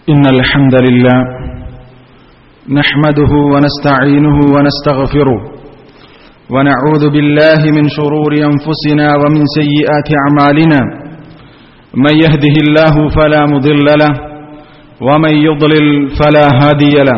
إن الحمد لله نحمده ونستعينه ونستغفره ونعوذ بالله من شرور أنفسنا ومن سيئات أعمالنا من يهده الله فلا مضل له ومن يضلل فلا هادي له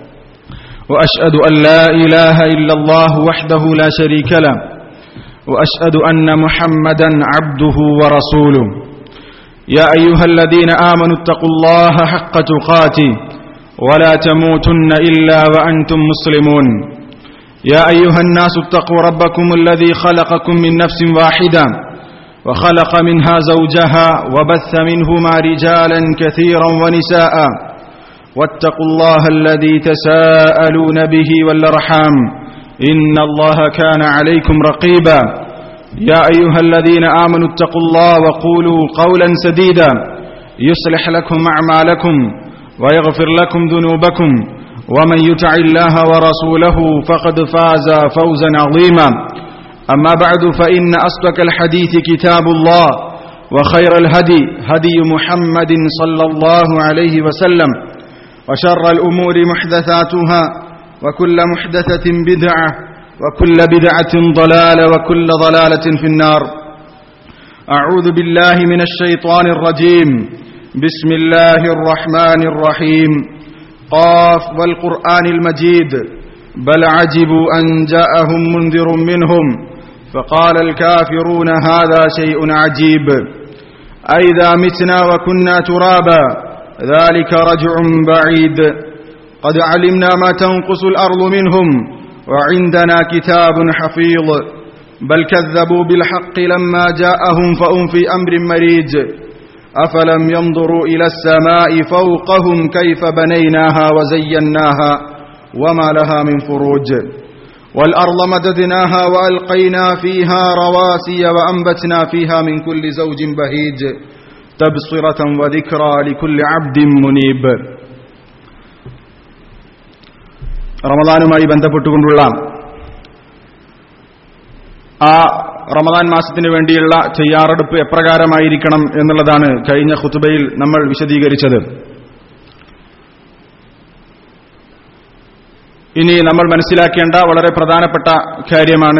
وأشهد أن لا إله إلا الله وحده لا شريك له وأشهد أن محمدا عبده ورسوله يا أيها الذين آمنوا اتقوا الله حق تقاته ولا تموتن إلا وأنتم مسلمون يا أيها الناس اتقوا ربكم الذي خلقكم من نفس واحدة وخلق منها زوجها وبث منهما رجالا كثيرا ونساء واتقوا الله الذي تساءلون به والأرحام إن الله كان عليكم رقيبا يا أيها الذين آمنوا اتقوا الله وقولوا قولا سديدا يصلح لكم أعمالكم ويغفر لكم ذنوبكم ومن يطع الله ورسوله فقد فاز فوزا عظيما أما بعد فإن أصدق الحديث كتاب الله وخير الهدي هدي محمد صلى الله عليه وسلم وشر الأمور محدثاتها وكل محدثة بدعة وكل بدعة ضلالة وكل ضلالة في النار أعوذ بالله من الشيطان الرجيم بسم الله الرحمن الرحيم قاف والقرآن المجيد بل عجبوا أن جاءهم منذر منهم فقال الكافرون هذا شيء عجيب أئذا متنا وكنا ترابا ذلك رجع بعيد قد علمنا ما تنقص الأرض منهم وعندنا كتاب حفيظ بل كذبوا بالحق لما جاءهم فهم في أمر مريج أفلم ينظروا إلى السماء فوقهم كيف بنيناها وزيناها وما لها من فروج والأرض مددناها وألقينا فيها رواسي وأنبتنا فيها من كل زوج بهيج تبصرة وذكرى لكل عبد منيب റമദാനുമായി ബന്ധപ്പെട്ടുകൊണ്ടുള്ള ആ റമദാൻ മാസത്തിന് വേണ്ടിയുള്ള തയ്യാറെടുപ്പ് എപ്രകാരമായിരിക്കണം എന്നുള്ളതാണ് കഴിഞ്ഞ ഖുത്തുബയിൽ നമ്മൾ വിശദീകരിച്ചത് ഇനി നമ്മൾ മനസ്സിലാക്കേണ്ട വളരെ പ്രധാനപ്പെട്ട കാര്യമാണ്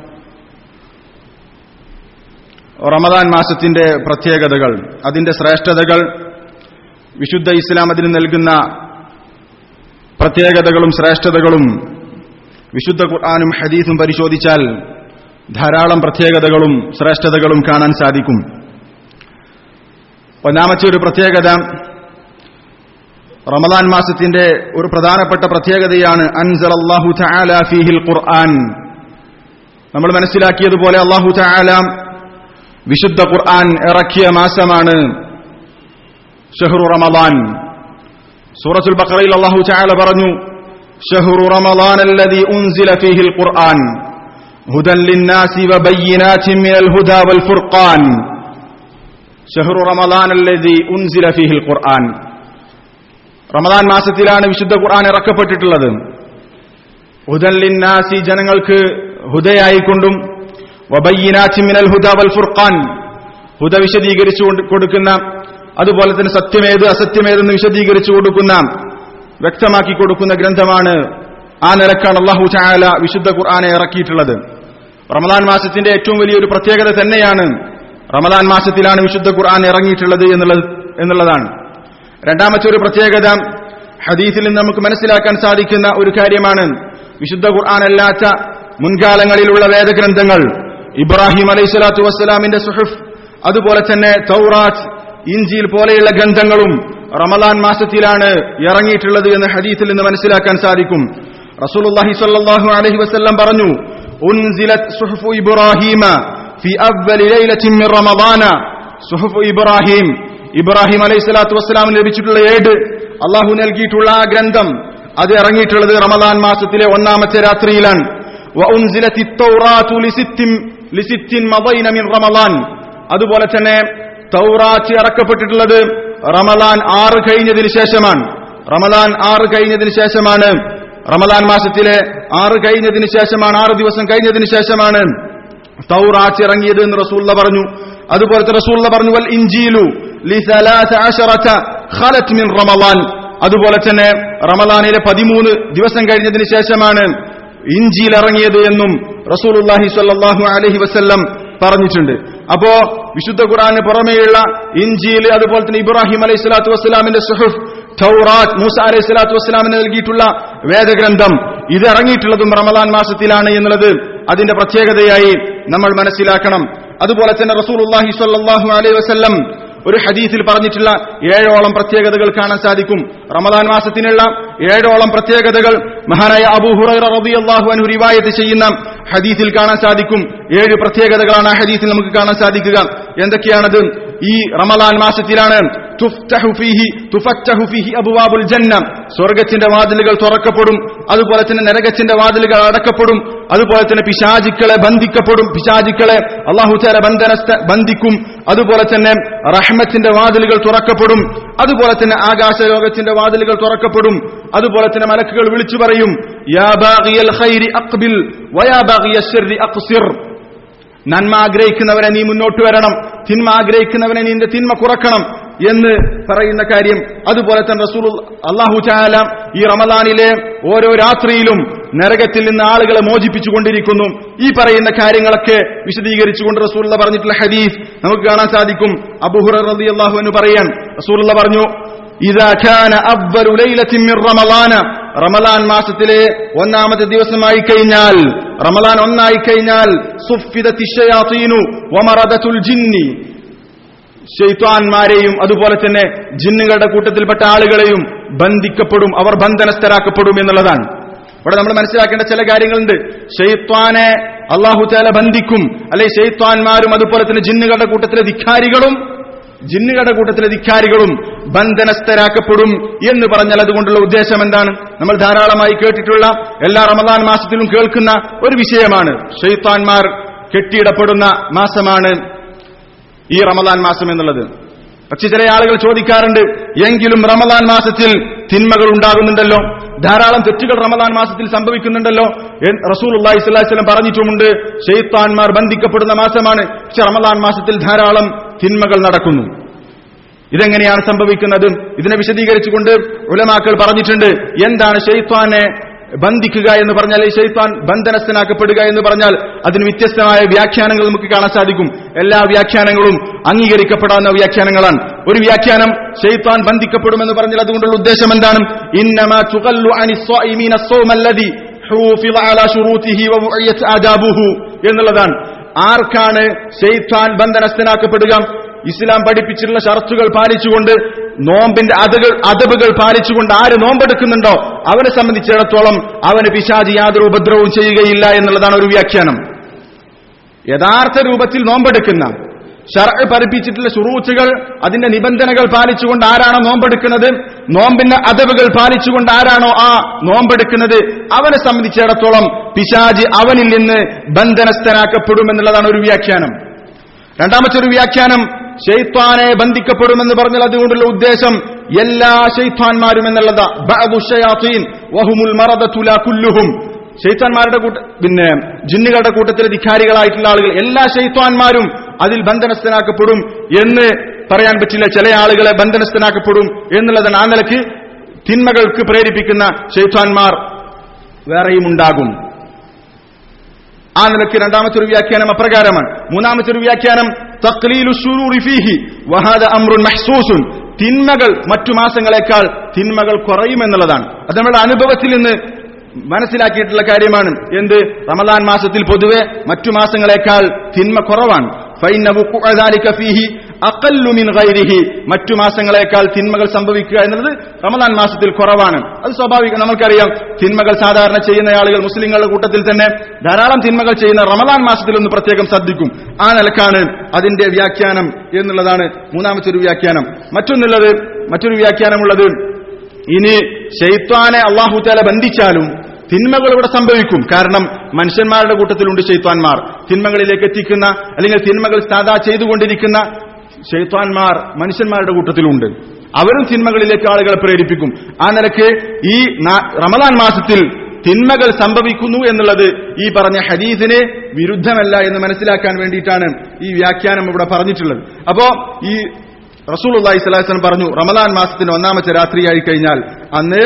റമദാൻ മാസത്തിന്റെ പ്രത്യേകതകൾ അതിന്റെ ശ്രേഷ്ഠതകൾ വിശുദ്ധ ഇസ്ലാം അതിന് നൽകുന്ന പ്രത്യേകതകളും ശ്രേഷ്ഠതകളും വിശുദ്ധ ഖുർആാനും ഹദീസും പരിശോധിച്ചാൽ ധാരാളം പ്രത്യേകതകളും ശ്രേഷ്ഠതകളും കാണാൻ സാധിക്കും ഒന്നാമത്തെ ഒരു പ്രത്യേകത റമദാൻ മാസത്തിന്റെ ഒരു പ്രധാനപ്പെട്ട പ്രത്യേകതയാണ് അൻസൽ അള്ളാഹു തആല ഫീഹിൽ ഖുർആൻ നമ്മൾ മനസ്സിലാക്കിയതുപോലെ അള്ളാഹു തആല വിശുദ്ധ ഖുർആൻ ഇറക്കിയ മാസമാണ് ഷഹ്റു റമദാൻ സൂറത്തുൽ ബഖറയിൽ അല്ലാഹു തആല പറഞ്ഞു ഷഹ്റു റമളാൻ الذي انزل فيه القرآن هدى للناس وبينات من الهدى والفرقان ഷഹ്റു റമളാൻ الذي انزل فيه القرآن റമദാൻ മാസത്തിലാണ് വിശുദ്ധ ഖുർആൻ ഇറക്കപ്പെട്ടിട്ടുള്ളത് ഹുദൻ ലിന്നാസി ജനങ്ങൾക്ക് ഹുദയായിക്കൊണ്ടും വബയ്യിനാത്തി മിനൽ ഹുദ വൽ ഫുർഖാൻ ഹുദ വിശദീകരിച്ചു കൊടുക്കുന്ന അതുപോലെ തന്നെ സത്യമേത് അസത്യമേതെന്ന് വിശദീകരിച്ചു കൊടുക്കുന്ന വ്യക്തമാക്കി കൊടുക്കുന്ന ഗ്രന്ഥമാണ് ആ നിലക്കാണ് അള്ളാഹു ചായാല വിശുദ്ധ ഖുർആാനെ ഇറക്കിയിട്ടുള്ളത് റമദാൻ മാസത്തിന്റെ ഏറ്റവും വലിയൊരു പ്രത്യേകത തന്നെയാണ് റമദാൻ മാസത്തിലാണ് വിശുദ്ധ ഖുർആൻ ഇറങ്ങിയിട്ടുള്ളത് എന്നുള്ളത് എന്നുള്ളതാണ് രണ്ടാമത്തെ ഒരു പ്രത്യേകത ഹദീസിൽ നിന്ന് നമുക്ക് മനസ്സിലാക്കാൻ സാധിക്കുന്ന ഒരു കാര്യമാണ് വിശുദ്ധ ഖുർആൻ അല്ലാത്ത മുൻകാലങ്ങളിലുള്ള വേദഗ്രന്ഥങ്ങൾ ഇബ്രാഹിം അലൈഹി സ്വലാത്തു വസ്സലാമിന്റെ സുഹഫ് അതുപോലെ തന്നെ തൗറാത്ത് ഇഞ്ചിയിൽ പോലെയുള്ള ഗ്രന്ഥങ്ങളും റമദാൻ മാസത്തിലാണ് ഇറങ്ങിയിട്ടുള്ളത് എന്ന് ഹദീസിൽ നിന്ന് മനസ്സിലാക്കാൻ സാധിക്കും റസൂലുള്ളാഹി സ്വല്ലല്ലാഹു അലൈഹി വസല്ലം പറഞ്ഞു ഉൻസിലത് സുഹഫു ഇബ്രാഹിമ ഫി അവ്വലി ലൈലത്തിൻ മിൻ റമദാന സുഹഫു ഇബ്രാഹിം ഇബ്രാഹിം അലൈഹി സ്വലാത്തു വസ്സലാമിന് ലഭിച്ചിട്ടുള്ള ഏട് അള്ളാഹു നൽകിയിട്ടുള്ള ആ ഗ്രന്ഥം അത് ഇറങ്ങിയിട്ടുള്ളത് റമദാൻ മാസത്തിലെ ഒന്നാമത്തെ രാത്രിയിലാണ് وأنزلت التوراة لست لست مضين من رمضان അതുപോലെ തന്നെ തൗറാത്ത് ഇറക്കപ്പെട്ടിട്ടുള്ളത് റമദാൻ ആറ് കഴിഞ്ഞതിന് ശേഷമാണ് റമദാൻ ആറ് കഴിഞ്ഞതിന് ശേഷമാണ് റമദാൻ മാസത്തിലെ ആറ് കഴിഞ്ഞതിന് ശേഷമാണ് ആറ് ദിവസം കഴിഞ്ഞതിന് ശേഷമാണ് തൗറാത്ത് ഇറങ്ങിയത് എന്ന് റസൂള്ള പറഞ്ഞു അതുപോലത്തെ റസൂള്ള പറഞ്ഞു വൽ ഇഞ്ചീലു لثلاث عشرة ഖലത് മിൻ റമളാൻ അതുപോലെ തന്നെ റമളാനിലെ പതിമൂന്ന് ദിവസം കഴിഞ്ഞതിന് ശേഷമാണ് ഇഞ്ചിയിൽ ഇറങ്ങിയത് എന്നും റസൂലുള്ളാഹി സ്വല്ലല്ലാഹു അലൈഹി വസല്ലം പറഞ്ഞിട്ടുണ്ട് അപ്പോ വിശുദ്ധ ഖുർആന് പുറമേയുള്ള ഇഞ്ചിയിൽ അതുപോലെ തന്നെ ഇബ്രാഹിം അലൈഹി സ്വലാത്തു വസ്സലാമിന്റെ സുഹുഫ് തൗറാത്ത് മൂസ അലൈഹി സ്വലാത്തു വസ്സലാമിന് നൽകിയിട്ടുള്ള വേദഗ്രന്ഥം ഇത് ഇറങ്ങിയിട്ടുള്ളതും റമദാൻ മാസത്തിലാണ് എന്നുള്ളത് അതിന്റെ പ്രത്യേകതയായി നമ്മൾ മനസ്സിലാക്കണം അതുപോലെ തന്നെ റസൂലുള്ളാഹി സ്വല്ലല്ലാഹു അലൈഹി വസല്ലം ഒരു ഹദീസിൽ പറഞ്ഞിട്ടുള്ള ഏഴോളം പ്രത്യേകതകൾ കാണാൻ സാധിക്കും റമദാൻ മാസത്തിനുള്ള ഏഴോളം പ്രത്യേകതകൾ മഹാനായ അബൂ ഹുറൈറ റളിയല്ലാഹു അൻഹു റിവായത്ത് ചെയ്യുന്ന ഹദീസിൽ കാണാൻ സാധിക്കും ഏഴ് പ്രത്യേകതകളാണ് ആ ഹദീസിൽ നമുക്ക് കാണാൻ സാധിക്കുക എന്തൊക്കെയാണത് ഈ റമദാൻ മാസത്തിലാണ് തുഫ്തഹു ഫീഹി തുഫത്തഹു ഫീഹി അബ്വാബുൽ ജന്ന സ്വർഗത്തിന്റെ വാതിലുകൾ തുറക്കപ്പെടും അതുപോലെ തന്നെ നരകത്തിന്റെ വാതിലുകൾ അടക്കപ്പെടും അതുപോലെ തന്നെ പിശാചിക്കളെ ബന്ധിക്കപ്പെടും പിശാചിക്കളെ അള്ളാഹു താല ബന്ധനസ്ഥ ബന്ധിക്കും അതുപോലെ തന്നെ റഹ്മത്തിന്റെ വാതിലുകൾ തുറക്കപ്പെടും അതുപോലെ തന്നെ ആകാശലോകത്തിന്റെ വാതിലുകൾ തുറക്കപ്പെടും അതുപോലെ തന്നെ മലക്കുകൾ വിളിച്ചു പറയും യാ ബാഗിയൽ ഖൈരി അഖ്ബിൽ വയാ ബാഗിയ ശർരി അഖ്സിർ നന്മ ആഗ്രഹിക്കുന്നവനെ നീ മുന്നോട്ട് വരണം തിന്മ ആഗ്രഹിക്കുന്നവനെ നിന്റെ തിന്മ കുറക്കണം എന്ന് പറയുന്ന കാര്യം അതുപോലെ തന്നെ റസൂൽ അള്ളാഹു ചാല ഈ റമദാനിലെ ഓരോ രാത്രിയിലും നരകത്തിൽ നിന്ന് ആളുകളെ മോചിപ്പിച്ചുകൊണ്ടിരിക്കുന്നു ഈ പറയുന്ന കാര്യങ്ങളൊക്കെ വിശദീകരിച്ചുകൊണ്ട് റസൂലുള്ള പറഞ്ഞിട്ടുള്ള ഹദീസ് നമുക്ക് കാണാൻ സാധിക്കും അബുഹുറ റതി അള്ളാഹു എന്ന് പറയാൻ റസൂലുള്ള പറഞ്ഞു ഇതാ ഖാന അവ്വലു ലൈലത്തിൻ മിൻ റമളാന റമളാൻ മാസത്തിലെ ഒന്നാമത്തെ ദിവസമായി കഴിഞ്ഞാൽ റമളാൻ ഒന്നായി കഴിഞ്ഞാൽ സുഫിദത്തി ശയാതീനു വമറദത്തുൽ ജിന്നി ഷെയ്ത്വാൻമാരെയും അതുപോലെ തന്നെ ജിന്നുകളുടെ കൂട്ടത്തിൽപ്പെട്ട ആളുകളെയും ബന്ധിക്കപ്പെടും അവർ ബന്ധനസ്ഥരാക്കപ്പെടും എന്നുള്ളതാണ് ഇവിടെ നമ്മൾ മനസ്സിലാക്കേണ്ട ചില കാര്യങ്ങളുണ്ട് ഷെയ്ത്വാനെ അള്ളാഹു താല ബന്ധിക്കും അല്ലെ ഷെയ്ത്വാൻമാരും അതുപോലെ തന്നെ ജിന്നുകളുടെ കൂട്ടത്തിലെ ധിക്കാരികളും ജിന്നുകളുടെ കൂട്ടത്തിലെ ധിക്കാരികളും ബന്ധനസ്ഥരാക്കപ്പെടും എന്ന് പറഞ്ഞാൽ അതുകൊണ്ടുള്ള ഉദ്ദേശം എന്താണ് നമ്മൾ ധാരാളമായി കേട്ടിട്ടുള്ള എല്ലാ റമദാൻ മാസത്തിലും കേൾക്കുന്ന ഒരു വിഷയമാണ് ഷെയ്ത്താൻമാർ കെട്ടിയിടപ്പെടുന്ന മാസമാണ് ഈ റമദാൻ മാസം എന്നുള്ളത് പക്ഷെ ചില ആളുകൾ ചോദിക്കാറുണ്ട് എങ്കിലും റമദാൻ മാസത്തിൽ തിന്മകൾ ഉണ്ടാകുന്നുണ്ടല്ലോ ധാരാളം തെറ്റുകൾ റമദാൻ മാസത്തിൽ സംഭവിക്കുന്നുണ്ടല്ലോ റസൂൽ അള്ളാഹി സ്വലം പറഞ്ഞിട്ടുമുണ്ട് ഷെയ്ത്താൻമാർ ബന്ധിക്കപ്പെടുന്ന മാസമാണ് പക്ഷെ റമദാൻ മാസത്തിൽ ധാരാളം തിന്മകൾ നടക്കുന്നു ഇതെങ്ങനെയാണ് സംഭവിക്കുന്നത് ഇതിനെ വിശദീകരിച്ചുകൊണ്ട് ഉലമാക്കൾ പറഞ്ഞിട്ടുണ്ട് എന്താണ് ഷെയ്ത്താനെ ബന്ധിക്കുക എന്ന് പറഞ്ഞാൽ ഈ ഷെയ്ത്താൻ ബന്ധനസ്ഥനാക്കപ്പെടുക എന്ന് പറഞ്ഞാൽ അതിന് വ്യത്യസ്തമായ വ്യാഖ്യാനങ്ങൾ നമുക്ക് കാണാൻ സാധിക്കും എല്ലാ വ്യാഖ്യാനങ്ങളും അംഗീകരിക്കപ്പെടാവുന്ന വ്യാഖ്യാനങ്ങളാണ് ഒരു വ്യാഖ്യാനം ഷെയ്ത്താൻ ബന്ധിക്കപ്പെടുമെന്ന് പറഞ്ഞാൽ അതുകൊണ്ടുള്ള ഉദ്ദേശം എന്താണ് ഇന്നമാ തുകല്ലു അനി സ്വാഇമീന സ്സൗമല്ലദി ഹൂഫിള അലാ ശുറൂതിഹി വഉഇയത് ആദാബുഹു എന്നുള്ളതാണ് ആർക്കാണ് ഷെയ്ത്താൻ ബന്ധനസ്ഥനാക്കപ്പെടുക ഇസ്ലാം പഠിപ്പിച്ചിട്ടുള്ള ഷർത്തുകൾ പാലിച്ചുകൊണ്ട് നോമ്പിന്റെ അതകൾ അതബുകൾ പാലിച്ചുകൊണ്ട് ആര് നോമ്പെടുക്കുന്നുണ്ടോ അവനെ സംബന്ധിച്ചിടത്തോളം അവന് പിശാചി യാതൊരു ഉപദ്രവവും ചെയ്യുകയില്ല എന്നുള്ളതാണ് ഒരു വ്യാഖ്യാനം യഥാർത്ഥ രൂപത്തിൽ നോമ്പെടുക്കുന്ന ഷർ പഠിപ്പിച്ചിട്ടുള്ള ശുറൂച്ചുകൾ അതിന്റെ നിബന്ധനകൾ പാലിച്ചുകൊണ്ട് ആരാണോ നോമ്പെടുക്കുന്നത് നോമ്പിന്റെ അതവുകൾ പാലിച്ചുകൊണ്ട് ആരാണോ ആ നോമ്പെടുക്കുന്നത് അവനെ സംബന്ധിച്ചിടത്തോളം പിശാജ് അവനിൽ നിന്ന് ബന്ധനസ്ഥനാക്കപ്പെടുമെന്നുള്ളതാണ് ഒരു വ്യാഖ്യാനം രണ്ടാമത്തെ ഒരു വ്യാഖ്യാനം ഷെയ്ത്വാനെ ബന്ധിക്കപ്പെടുമെന്ന് പറഞ്ഞാൽ അതുകൊണ്ടുള്ള ഉദ്ദേശം എല്ലാ ഷെയ്ത്വാന്മാരും എന്നുള്ളതാ വഹുമുൽ മറദത്തുല കുല്ലുഹും ഷെയ്ത്താന്മാരുടെ കൂട്ട പിന്നെ ജിന്നുകളുടെ കൂട്ടത്തിലെ ധിക്കാരികളായിട്ടുള്ള ആളുകൾ എല്ലാ ഷെയ്ത്വാന്മാരും അതിൽ ബന്ധനസ്ഥനാക്കപ്പെടും എന്ന് പറയാൻ പറ്റില്ല ചില ആളുകളെ ബന്ധനസ്ഥനാക്കപ്പെടും എന്നുള്ളതാണ് ആ നിലക്ക് തിന്മകൾക്ക് പ്രേരിപ്പിക്കുന്ന ഷെയ്ത്വാന്മാർ വേറെയും ഉണ്ടാകും ആ നിലയ്ക്ക് രണ്ടാമത്തെ ഒരു വ്യാഖ്യാനം അപ്രകാരമാണ് മൂന്നാമത്തെ ഒരു വ്യാഖ്യാനം തക്ലീലു ശുറൂറി ഫീഹി വഹാദ അമ്രുൻ മഹ്സൂസുൻ തിന്മകൾ മറ്റു മാസങ്ങളെക്കാൾ തിന്മകൾ കുറയുമെന്നുള്ളതാണ് അത് നമ്മുടെ അനുഭവത്തിൽ നിന്ന് മനസ്സിലാക്കിയിട്ടുള്ള കാര്യമാണ് എന്ത് റമദാൻ മാസത്തിൽ പൊതുവെ മറ്റു മാസങ്ങളെക്കാൾ തിന്മ കുറവാണ് മറ്റു മാസങ്ങളെക്കാൾ തിന്മകൾ സംഭവിക്കുക എന്നുള്ളത് റമദാൻ മാസത്തിൽ കുറവാണ് അത് സ്വാഭാവികം നമുക്കറിയാം തിന്മകൾ സാധാരണ ചെയ്യുന്ന ആളുകൾ മുസ്ലിങ്ങളുടെ കൂട്ടത്തിൽ തന്നെ ധാരാളം തിന്മകൾ ചെയ്യുന്ന റമദാൻ മാസത്തിൽ ഒന്ന് പ്രത്യേകം ശ്രദ്ധിക്കും ആ നിലക്കാണ് അതിന്റെ വ്യാഖ്യാനം എന്നുള്ളതാണ് മൂന്നാമത്തെ ഒരു വ്യാഖ്യാനം മറ്റൊന്നുള്ളത് മറ്റൊരു വ്യാഖ്യാനമുള്ളത് ഇനി ഷെയ്ത്വാനെ അള്ളാഹുത്താല ബന്ധിച്ചാലും തിന്മകൾ ഇവിടെ സംഭവിക്കും കാരണം മനുഷ്യന്മാരുടെ കൂട്ടത്തിലുണ്ട് ഷെയ്ത്വാൻമാർ തിന്മകളിലേക്ക് എത്തിക്കുന്ന അല്ലെങ്കിൽ തിന്മകൾ സാധാ ചെയ്തുകൊണ്ടിരിക്കുന്ന ഷെയ്ത്വാൻമാർ മനുഷ്യന്മാരുടെ കൂട്ടത്തിലുണ്ട് അവരും തിന്മകളിലേക്ക് ആളുകളെ പ്രേരിപ്പിക്കും ആ നിലക്ക് ഈ റമദാൻ മാസത്തിൽ തിന്മകൾ സംഭവിക്കുന്നു എന്നുള്ളത് ഈ പറഞ്ഞ ഹദീസിന് വിരുദ്ധമല്ല എന്ന് മനസ്സിലാക്കാൻ വേണ്ടിയിട്ടാണ് ഈ വ്യാഖ്യാനം ഇവിടെ പറഞ്ഞിട്ടുള്ളത് അപ്പോ ഈ റസൂൽ അള്ളാഹി സ്വലാസ്ലം പറഞ്ഞു റമലാൻ മാസത്തിന്റെ ഒന്നാമത്തെ രാത്രിയായി കഴിഞ്ഞാൽ അന്ന്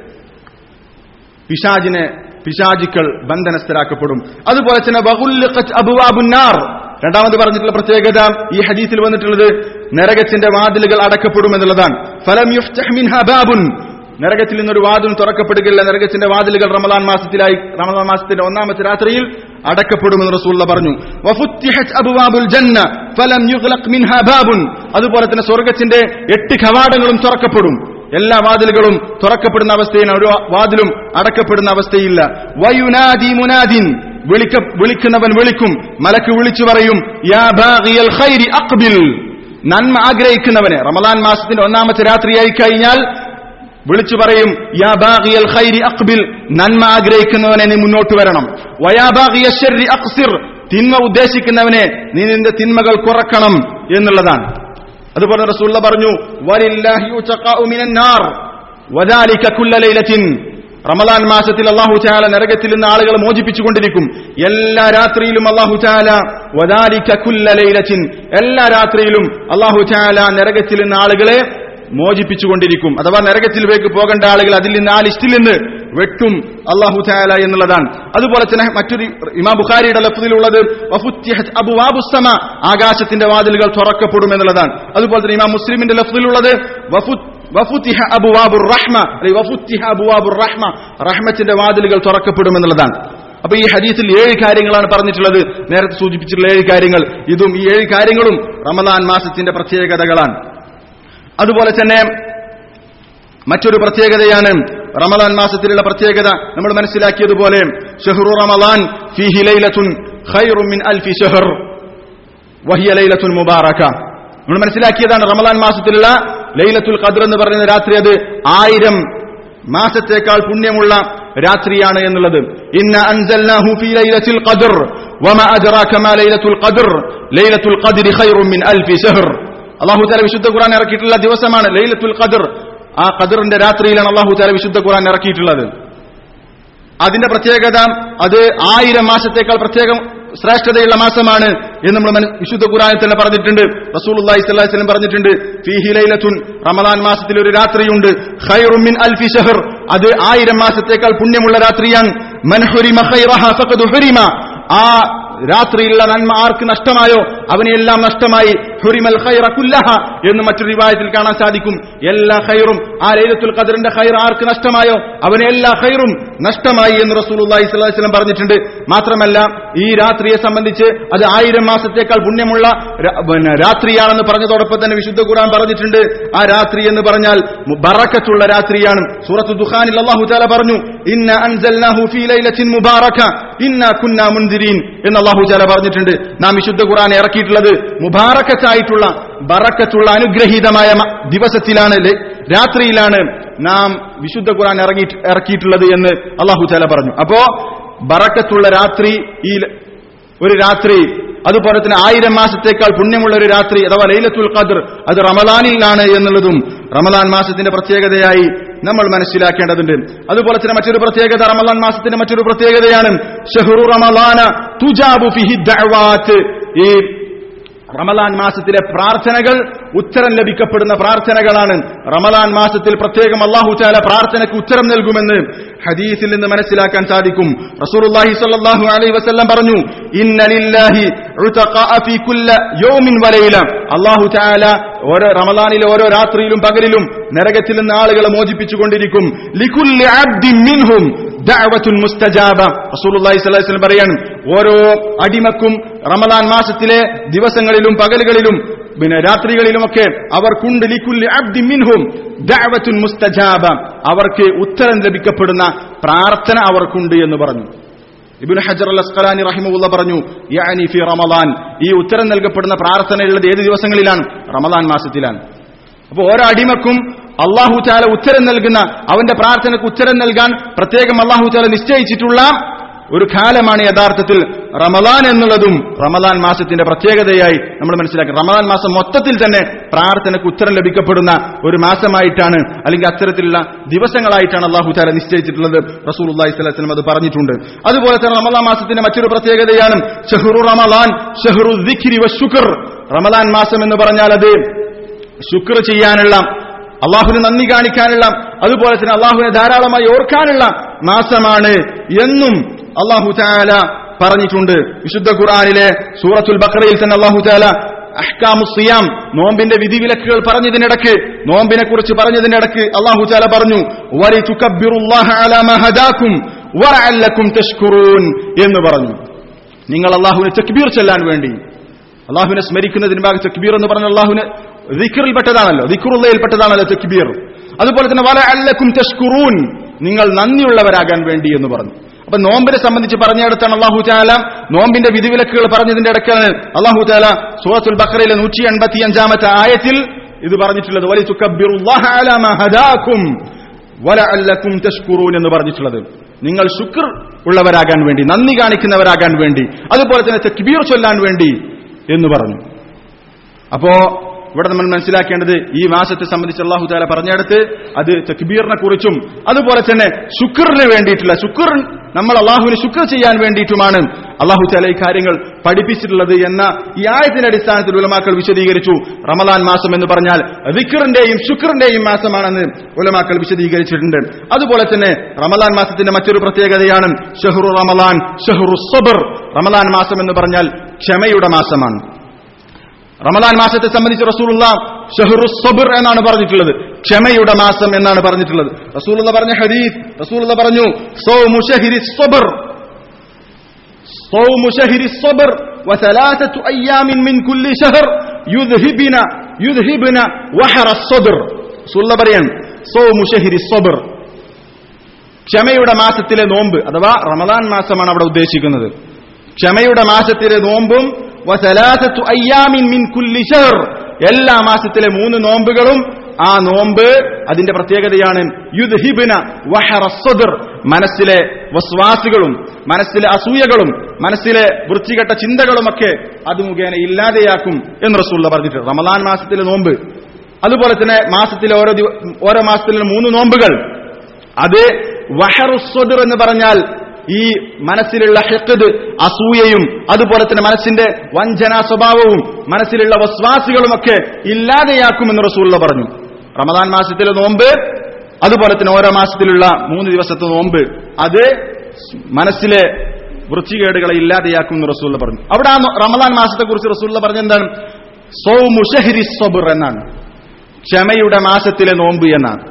പിശാജിനെ പിശാചിക്കൾ ബന്ധനസ്ഥരാക്കപ്പെടും അതുപോലെ തന്നെ ബഹുല്ലിഖത്ത് അബുവാബുന്നാർ രണ്ടാമത് പറഞ്ഞിട്ടുള്ള പ്രത്യേകത ഈ ഹദീസിൽ വന്നിട്ടുള്ളത് നരകത്തിന്റെ വാതിലുകൾ അടക്കപ്പെടും എന്നുള്ളതാണ് ഫലം യുഫ്തഹ് മിൻഹാ ബാബുൻ നരകത്തിൽ നിന്നൊരു വാതിലും തുറക്കപ്പെടുകയില്ല നരകത്തിന്റെ വാതിലുകൾ റമലാൻ മാസത്തിലായി റമലാൻ മാസത്തിന്റെ ഒന്നാമത്തെ രാത്രിയിൽ അടക്കപ്പെടുമെന്ന് റസൂള്ള പറഞ്ഞു വഫുത്തിഹത് അബ്വാബുൽ ജന്ന ഫലം യുഗ്ലഖ് മിൻഹാ ബാബുൻ അതുപോലെ തന്നെ സ്വർഗത്തിന്റെ എട്ട് കവാടങ്ങളും തുറക്കപ്പെടും എല്ലാ വാതിലുകളും തുറക്കപ്പെടുന്ന അവസ്ഥയിൽ ഒരു വാതിലും അടക്കപ്പെടുന്ന അവസ്ഥയില്ല വയുനാദി മുനാദിൻ വിളിക്ക വിളിക്കുന്നവൻ വിളിക്കും മലക്ക് വിളിച്ചു പറയും യാ ബാഗിയൽ ഖൈരി അഖ്ബിൽ നന്മ ആഗ്രഹിക്കുന്നവനെ റമദാൻ മാസത്തിന്റെ ഒന്നാമത്തെ രാത്രിയായി കഴിഞ്ഞാൽ വിളിച്ചു പറയും യാ ബാഗിയൽ ഖൈരി അഖ്ബിൽ നന്മ ആഗ്രഹിക്കുന്നവനെ നീ മുന്നോട്ട് വരണം വയാ ബാഗിയ ശർരി അഖ്സിർ തിന്മ ഉദ്ദേശിക്കുന്നവനെ നീ നിന്റെ തിന്മകൾ കുറക്കണം എന്നുള്ളതാണ് അതുപോലെ റസൂള്ള പറഞ്ഞു വലില്ലാഹി ഉചഖാഉ മിനൻ നാർ വദാലിക കുല്ല ലൈലത്തിൻ റമദാൻ മാസത്തിൽ അള്ളാഹു ചാല നരകത്തിൽ നിന്ന് ആളുകളെ മോചിപ്പിച്ചുകൊണ്ടിരിക്കും എല്ലാ രാത്രിയിലും അള്ളാഹു ചാല വദാലിക കുല്ല ലൈലത്തിൻ എല്ലാ രാത്രിയിലും അള്ളാഹു ചാല നരകത്തിൽ നിന്ന് ആളുകളെ മോചിപ്പിച്ചുകൊണ്ടിരിക്കും അഥവാ നരകത്തിലേക്ക് പോകേണ്ട ആളുകൾ അതിൽ നിന്ന് ആ ലിസ്റ്റിൽ നിന്ന് വെട്ടും അള്ളാഹു ചാല എന്നുള്ളതാണ് അതുപോലെ തന്നെ മറ്റൊരു ഇമാം ബുഖാരിയുടെ ലഫ്തിലുള്ളത് വഫുത്തിഹത് അബുവാബുസ്സമ ആകാശത്തിന്റെ വാതിലുകൾ തുറക്കപ്പെടും എന്നുള്ളതാണ് അതുപോലെ തന്നെ ഇമാം മുസ്ലിമിന്റെ ലഫ്തിലുള്ളത് വഫുത്ത് വഫുത്തിഹ അബുവാബുർ റഹ്മ അല്ലെങ്കിൽ വഫുത്തിഹ അബുവാബുർ റഹ്മ റഹ്മത്തിന്റെ വാതിലുകൾ തുറക്കപ്പെടും എന്നുള്ളതാണ് അപ്പൊ ഈ ഹദീസിൽ ഏഴ് കാര്യങ്ങളാണ് പറഞ്ഞിട്ടുള്ളത് നേരത്തെ സൂചിപ്പിച്ചിട്ടുള്ള ഏഴ് കാര്യങ്ങൾ ഇതും ഈ ഏഴ് കാര്യങ്ങളും റമദാൻ മാസത്തിന്റെ പ്രത്യേകതകളാണ് അതുപോലെ തന്നെ മറ്റൊരു പ്രത്യേകതയാണ് റമദാൻ മാസത്തിലുള്ള പ്രത്യേകത നമ്മൾ മനസ്സിലാക്കിയതുപോലെ ഷഹ്റു റമദാൻ ഫീഹി ലൈലത്തുൻ ഖൈറും മിൻ അൽഫി ഷഹർ വഹിയ ലൈലത്തുൻ മുബാറക നമ്മൾ മനസ്സിലാക്കിയതാണ് റമദാൻ മാസത്തിലുള്ള ലൈലത്തുൽ ഖദ്ർ എന്ന് പറയുന്ന രാത്രി അത് ആയിരം മാസത്തേക്കാൾ പുണ്യമുള്ള രാത്രിയാണ് എന്നുള്ളത് ഇന്ന അൻസൽനാഹു ഫീ ലൈലത്തുൽ ഖദ്ർ വമാ അദ്റാക മാ ലൈലത്തുൽ ഖദ്ർ ലൈലത്തുൽ ഖദ്രി ഖൈറും മിൻ അൽഫി ഷഹർ അള്ളാഹു താല വിശുദ്ധ ഖുർആൻ ഇറക്കിയിട്ടുള്ള ദിവസമാണ് ലൈലത്തുൽ ഖദർ ആ ഖദറിന്റെ രാത്രിയിലാണ് അള്ളാഹു താല വിശുദ്ധ ഖുർആൻ ഇറക്കിയിട്ടുള്ളത് അതിന്റെ പ്രത്യേകത അത് ആയിരം മാസത്തേക്കാൾ പ്രത്യേകം ശ്രേഷ്ഠതയുള്ള മാസമാണ് എന്ന് നമ്മൾ മന- വിശുദ്ധ ഖുറാനിൽ തന്നെ പറഞ്ഞിട്ടുണ്ട് റസൂലുള്ളാഹി സ്വല്ലല്ലാഹി അലൈഹി വസല്ലം പറഞ്ഞിട്ടുണ്ട് ഫീഹി ലൈലത്തുൻ റമദാൻ മാസത്തിൽ ഒരു രാത്രിയുണ്ട് ഖൈറും മിൻ അൽഫി ഷഹർ അത് ആയിരം മാസത്തേക്കാൾ പുണ്യമുള്ള രാത്രിയാണ് മൻ ഹുരിമ ഖൈറഹ ഫഖദ് ഹുരിമ ആ രാത്രിയിലുള്ള നന്മ ആർക്ക് നഷ്ടമായോ അവനെല്ലാം നഷ്ടമായി ഹുരിമൽ ഖൈറ കുല്ലഹ എന്ന് മറ്റൊരു റിവായത്തിൽ കാണാൻ സാധിക്കും എല്ലാ ഖൈറും ആ ലൈലത്തുൽ ഖദറിന്റെ ഖൈർ ആർക്ക് നഷ്ടമായോ അവനെ എല്ലാ ഖൈറും നഷ്ടമായി എന്ന് റസൂലുള്ളാഹി സ്വല്ലല്ലാഹി അലൈഹി വസല്ലം പറഞ്ഞിട്ടുണ്ട് മാത്രമല്ല ഈ രാത്രിയെ സംബന്ധിച്ച് അത് ആയിരം മാസത്തേക്കാൾ പുണ്യമുള്ള ര- പിന്നെ രാത്രിയാണെന്ന് പറഞ്ഞതോടൊപ്പം തന്നെ വിശുദ്ധ ഖുർആൻ പറഞ്ഞിട്ടുണ്ട് ആ രാത്രി എന്ന് പറഞ്ഞാൽ മു- ബറക്കത്തുള്ള രാത്രിയാണ് സൂറത്ത് ദുഖാനിൽ അല്ലാഹു തആല പറഞ്ഞു ഇന്ന അൻസൽനാഹു ഫീ ലൈലത്തിൻ മുബാറക ഇന്ന കുന്നാ മുൻദിരീൻ എന്ന് അല്ലാഹു തആല പറഞ്ഞിട്ടുണ്ട് നാം വിശുദ്ധ ഖുർആൻ ഇറക്കിയിട്ടുള്ളത് മുബാറക്കത്തായിട്ടുള്ള ബറക്കത്തുള്ള അനുഗ്രഹീതമായ മ- ദിവസത്തിലാണ് ലെ- രാത്രിയിലാണ് നാം വിശുദ്ധ ഖുർആൻ ഇറങ്ങി ഇറക്കിയിട്ടുള്ളത് എന്ന് അല്ലാഹു തആല പറഞ്ഞു അപ്പോ ബറക്കത്തുള്ള രാത്രി ഈ ല- ഒരു രാത്രി അതുപോലെ തന്നെ ആയിരം മാസത്തേക്കാൾ പുണ്യമുള്ള ഒരു രാത്രി അഥവാ ലൈലത്തുൽ ഖദർ അത് റമദാനിലാണ് എന്നുള്ളതും റമദാൻ മാസത്തിന്റെ പ്രത്യേകതയായി നമ്മൾ മനസ്സിലാക്കേണ്ടതുണ്ട് അതുപോലെ തന്നെ മറ്റൊരു പ്രത്യേകത റമദാൻ മാസത്തിന്റെ മറ്റൊരു പ്രത്യേകതയാണ് ഷഹ്റു റമദാന തുജാബു ഫിഹി ദഅവാത്ത് ഈ റമദാൻ മാസത്തിലെ പ്രാർത്ഥനകൾ ഉത്തരം ലഭിക്കപ്പെടുന്ന പ്രാർത്ഥനകളാണ് റമദാൻ മാസത്തിൽ പ്രത്യേകം അള്ളാഹു ചാല പ്രാർത്ഥനയ്ക്ക് ഉത്തരം നൽകുമെന്ന് ഹദീസിൽ നിന്ന് മനസ്സിലാക്കാൻ സാധിക്കും റസൂലുള്ളാഹി സ്വല്ലല്ലാഹു അലൈഹി വസല്ലം പറഞ്ഞു ഇന്ന ലില്ലാഹി ഉതഖാഅ ഫീ കുല്ല യൗമിൻ വലൈല അള്ളാഹു ചാല ഓരോ റമദാനിലെ ഓരോ രാത്രിയിലും പകലിലും നരകത്തിൽ നിന്ന് ആളുകളെ മോചിപ്പിച്ചുകൊണ്ടിരിക്കും ലികുല്ലി അബ്ദിൻ മിൻഹും ദഅവത്തുൻ മുസ്തജാബ റസൂലുള്ളാഹി സ്വല്ലല്ലാഹി അലൈഹി വസല്ലം പറയാണ് ഓരോ അടിമക്കും റമദാൻ മാസത്തിലെ ദിവസങ്ങളിലും പകലുകളിലും പിന്നെ രാത്രികളിലുമൊക്കെ അവർക്കുണ്ട് ലിക്കുല്ലി അബ്ദി മിൻഹും ദഅവത്തുൻ മുസ്തജാബ അവർക്ക് ഉത്തരം ലഭിക്കപ്പെടുന്ന പ്രാർത്ഥന അവർക്കുണ്ട് എന്ന് പറഞ്ഞു ഇബ്നു ഹജർ അൽ അസ്ഖലാനി റഹിമഹുള്ള പറഞ്ഞു യാനി ഫി റമദാൻ ഈ ഉത്തരം നൽകപ്പെടുന്ന പ്രാർത്ഥനയുള്ളത് ഏത് ദിവസങ്ങളിലാണ് റമദാൻ മാസത്തിലാണ് അപ്പോൾ ഓരോ അടിമക്കും അള്ളാഹു ചാല ഉത്തരം നൽകുന്ന അവന്റെ പ്രാർത്ഥനയ്ക്ക് ഉത്തരം നൽകാൻ പ്രത്യേകം അള്ളാഹു ചാല നിശ്ചയിച്ചിട്ടുള്ള ഒരു കാലമാണ് യഥാർത്ഥത്തിൽ റമദാൻ എന്നുള്ളതും റമദാൻ മാസത്തിന്റെ പ്രത്യേകതയായി നമ്മൾ മനസ്സിലാക്കുക റമദാൻ മാസം മൊത്തത്തിൽ തന്നെ പ്രാർത്ഥനയ്ക്ക് ഉത്തരം ലഭിക്കപ്പെടുന്ന ഒരു മാസമായിട്ടാണ് അല്ലെങ്കിൽ അത്തരത്തിലുള്ള ദിവസങ്ങളായിട്ടാണ് അള്ളാഹു ചാല നിശ്ചയിച്ചിട്ടുള്ളത് റസൂൽ അള്ളാഹി സ്വലം അത് പറഞ്ഞിട്ടുണ്ട് അതുപോലെ തന്നെ റമദാൻ മാസത്തിന്റെ മറ്റൊരു പ്രത്യേകതയാണ് ഷഹ്റു റമദാൻ ഷഹ്റു ദിഖ്രി വ ശുക്ർ റമദാൻ മാസം എന്ന് പറഞ്ഞാൽ അത് ശുക്ർ ചെയ്യാനുള്ള അള്ളാഹുവിന് നന്ദി കാണിക്കാനുള്ള അതുപോലെ തന്നെ അള്ളാഹുവിനെ ധാരാളമായി ഓർക്കാനുള്ള മാസമാണ് എന്നും അള്ളാഹു താല പറഞ്ഞിട്ടുണ്ട് വിശുദ്ധ ഖുർആനിലെ സൂറത്തുൽ ബക്കറയിൽ തന്നെ അള്ളാഹു താല അഹ്കാമു സിയാം നോമ്പിന്റെ വിധിവിലക്കുകൾ പറഞ്ഞതിനിടക്ക് നോമ്പിനെ കുറിച്ച് പറഞ്ഞതിനിടക്ക് അള്ളാഹു താല പറഞ്ഞു വലി തുക്കബ്ബിറുല്ലാഹ അലാ മാ ഹദാക്കും വലഅല്ലക്കും തഷ്കുറൂൻ എന്ന് പറഞ്ഞു നിങ്ങൾ അള്ളാഹുവിനെ തക്ബീർ ചെല്ലാൻ വേണ്ടി അള്ളാഹുവിനെ സ്മരിക്കുന്നതിന് ഭാഗം തക്ബീർ എന്ന് പറഞ്ഞ അള്ളാഹുവിന് ദിക്കറിൽപ്പെട്ടതാണല്ലോ ദിക്കറുള്ളയിൽപ്പെട്ടതാണല്ലോ തക്ബീർ അതുപോലെ തന്നെ വല അല്ലക്കും തഷ്കുറൂൻ നിങ്ങൾ നന്ദിയുള്ളവരാകാൻ വേണ്ടി എന്ന് പറഞ്ഞു അപ്പൊ നോമ്പിനെ സംബന്ധിച്ച് പറഞ്ഞിടത്താണ് അള്ളാഹു ചാല നോമ്പിന്റെ വിധിവിലക്കുകൾ പറഞ്ഞതിന്റെ ഇടയ്ക്കാണ് അള്ളാഹു ചാല സൂറത്തുൽ ബക്കറയിലെ നൂറ്റി എൺപത്തി അഞ്ചാമത്തെ ആയത്തിൽ ഇത് പറഞ്ഞിട്ടുള്ളത് വലി തുക്കബ്ബിറുല്ലാഹ അലാ മാ ഹദാക്കും വലഅല്ലക്കും തഷ്കുറൂൻ എന്ന് പറഞ്ഞിട്ടുള്ളത് നിങ്ങൾ ശുക്ർ ഉള്ളവരാകാൻ വേണ്ടി നന്ദി കാണിക്കുന്നവരാകാൻ വേണ്ടി അതുപോലെ തന്നെ തക്ബീർ ചൊല്ലാൻ വേണ്ടി എന്ന് പറഞ്ഞു അപ്പോ ഇവിടെ നമ്മൾ മനസ്സിലാക്കേണ്ടത് ഈ മാസത്തെ സംബന്ധിച്ച് അള്ളാഹു താല പറഞ്ഞെടുത്ത് അത് തക്ബീറിനെ കുറിച്ചും അതുപോലെ തന്നെ ശുക്റിന് വേണ്ടിയിട്ടുള്ള ശുക്ർ നമ്മൾ അള്ളാഹുവിന് ശുക്ർ ചെയ്യാൻ വേണ്ടിയിട്ടുമാണ് അള്ളാഹു താല ഈ കാര്യങ്ങൾ പഠിപ്പിച്ചിട്ടുള്ളത് എന്ന ഈ ആയത്തിന്റെ അടിസ്ഥാനത്തിൽ ഉലമാക്കൾ വിശദീകരിച്ചു റമദാൻ മാസം എന്ന് പറഞ്ഞാൽ വിക്റിന്റെയും ശുക്റിന്റെയും മാസമാണെന്ന് ഉലമാക്കൾ വിശദീകരിച്ചിട്ടുണ്ട് അതുപോലെ തന്നെ റമദാൻ മാസത്തിന്റെ മറ്റൊരു പ്രത്യേകതയാണ് ഷഹ്റു റമദാൻ ഷഹ്റു സബർ റമദാൻ മാസം എന്ന് പറഞ്ഞാൽ ക്ഷമയുടെ മാസമാണ് റമദാൻ മാസത്തെ സംബന്ധിച്ച് റസൂലുള്ള ഷഹ്റു സബർ എന്നാണ് പറഞ്ഞിട്ടുള്ളത് ക്ഷമയുടെ മാസം എന്നാണ് പറഞ്ഞിട്ടുള്ളത് റസൂലുള്ള പറഞ്ഞ ഹദീസ് റസൂലുള്ള പറഞ്ഞു സൗമു ഷഹ്രി സബർ صوم شهر الصبر وثلاثة أيام من كل شهر يذهبن يذهبن وحر الصدر സുള്ള പറയാൻ സോമു ഷഹിരി സബർ ക്ഷമയുടെ മാസത്തിലെ നോമ്പ് അഥവാ റമദാൻ മാസമാണ് അവിടെ ഉദ്ദേശിക്കുന്നത് ക്ഷമയുടെ മാസത്തിലെ നോമ്പും വസലാസത്തു അയ്യാമിൻ മിൻ കുല്ലി ഷഹർ എല്ലാ മാസത്തിലെ മൂന്ന് നോമ്പുകളും ആ നോമ്പ് അതിന്റെ പ്രത്യേകതയാണ് യുദ്ഹിബിന വഹറസ്വദർ മനസ്സിലെ വസ്വാസികളും മനസ്സിലെ അസൂയകളും മനസ്സിലെ വൃത്തികെട്ട ചിന്തകളുമൊക്കെ അത് മുഖേന ഇല്ലാതെയാക്കും എന്ന് റസൂള്ള പറഞ്ഞിട്ടുണ്ട് റമദാൻ മാസത്തിലെ നോമ്പ് അതുപോലെ തന്നെ മാസത്തിലെ ഓരോ ദിവ- ഓരോ മാസത്തിലെ മൂന്ന് നോമ്പുകൾ അത് വഹറുസ്വദർ എന്ന് പറഞ്ഞാൽ ഈ മനസ്സിലുള്ള ഹെക്കത് അസൂയയും അതുപോലെ തന്നെ മനസ്സിന്റെ വഞ്ചനാ സ്വഭാവവും മനസ്സിലുള്ള വസ്വാസികളുമൊക്കെ ഇല്ലാതെയാക്കുമെന്ന് റസൂള്ള പറഞ്ഞു റമദാൻ മാസത്തിലെ നോമ്പ് അതുപോലെ തന്നെ ഓരോ മാസത്തിലുള്ള മൂന്ന് ദിവസത്തെ നോമ്പ് അത് മനസ്സിലെ വൃത്തികേടുകളെ ഇല്ലാതെയാക്കും എന്ന് റസൂള്ള പറഞ്ഞു അവിടെ ആ നോ- റമദാൻ മാസത്തെ കുറിച്ച് റസൂള്ള പറഞ്ഞ എന്താണ് സോ മുഷഹിരി സബുർ എന്നാണ് ക്ഷമയുടെ മാസത്തിലെ നോമ്പ് എന്നാണ്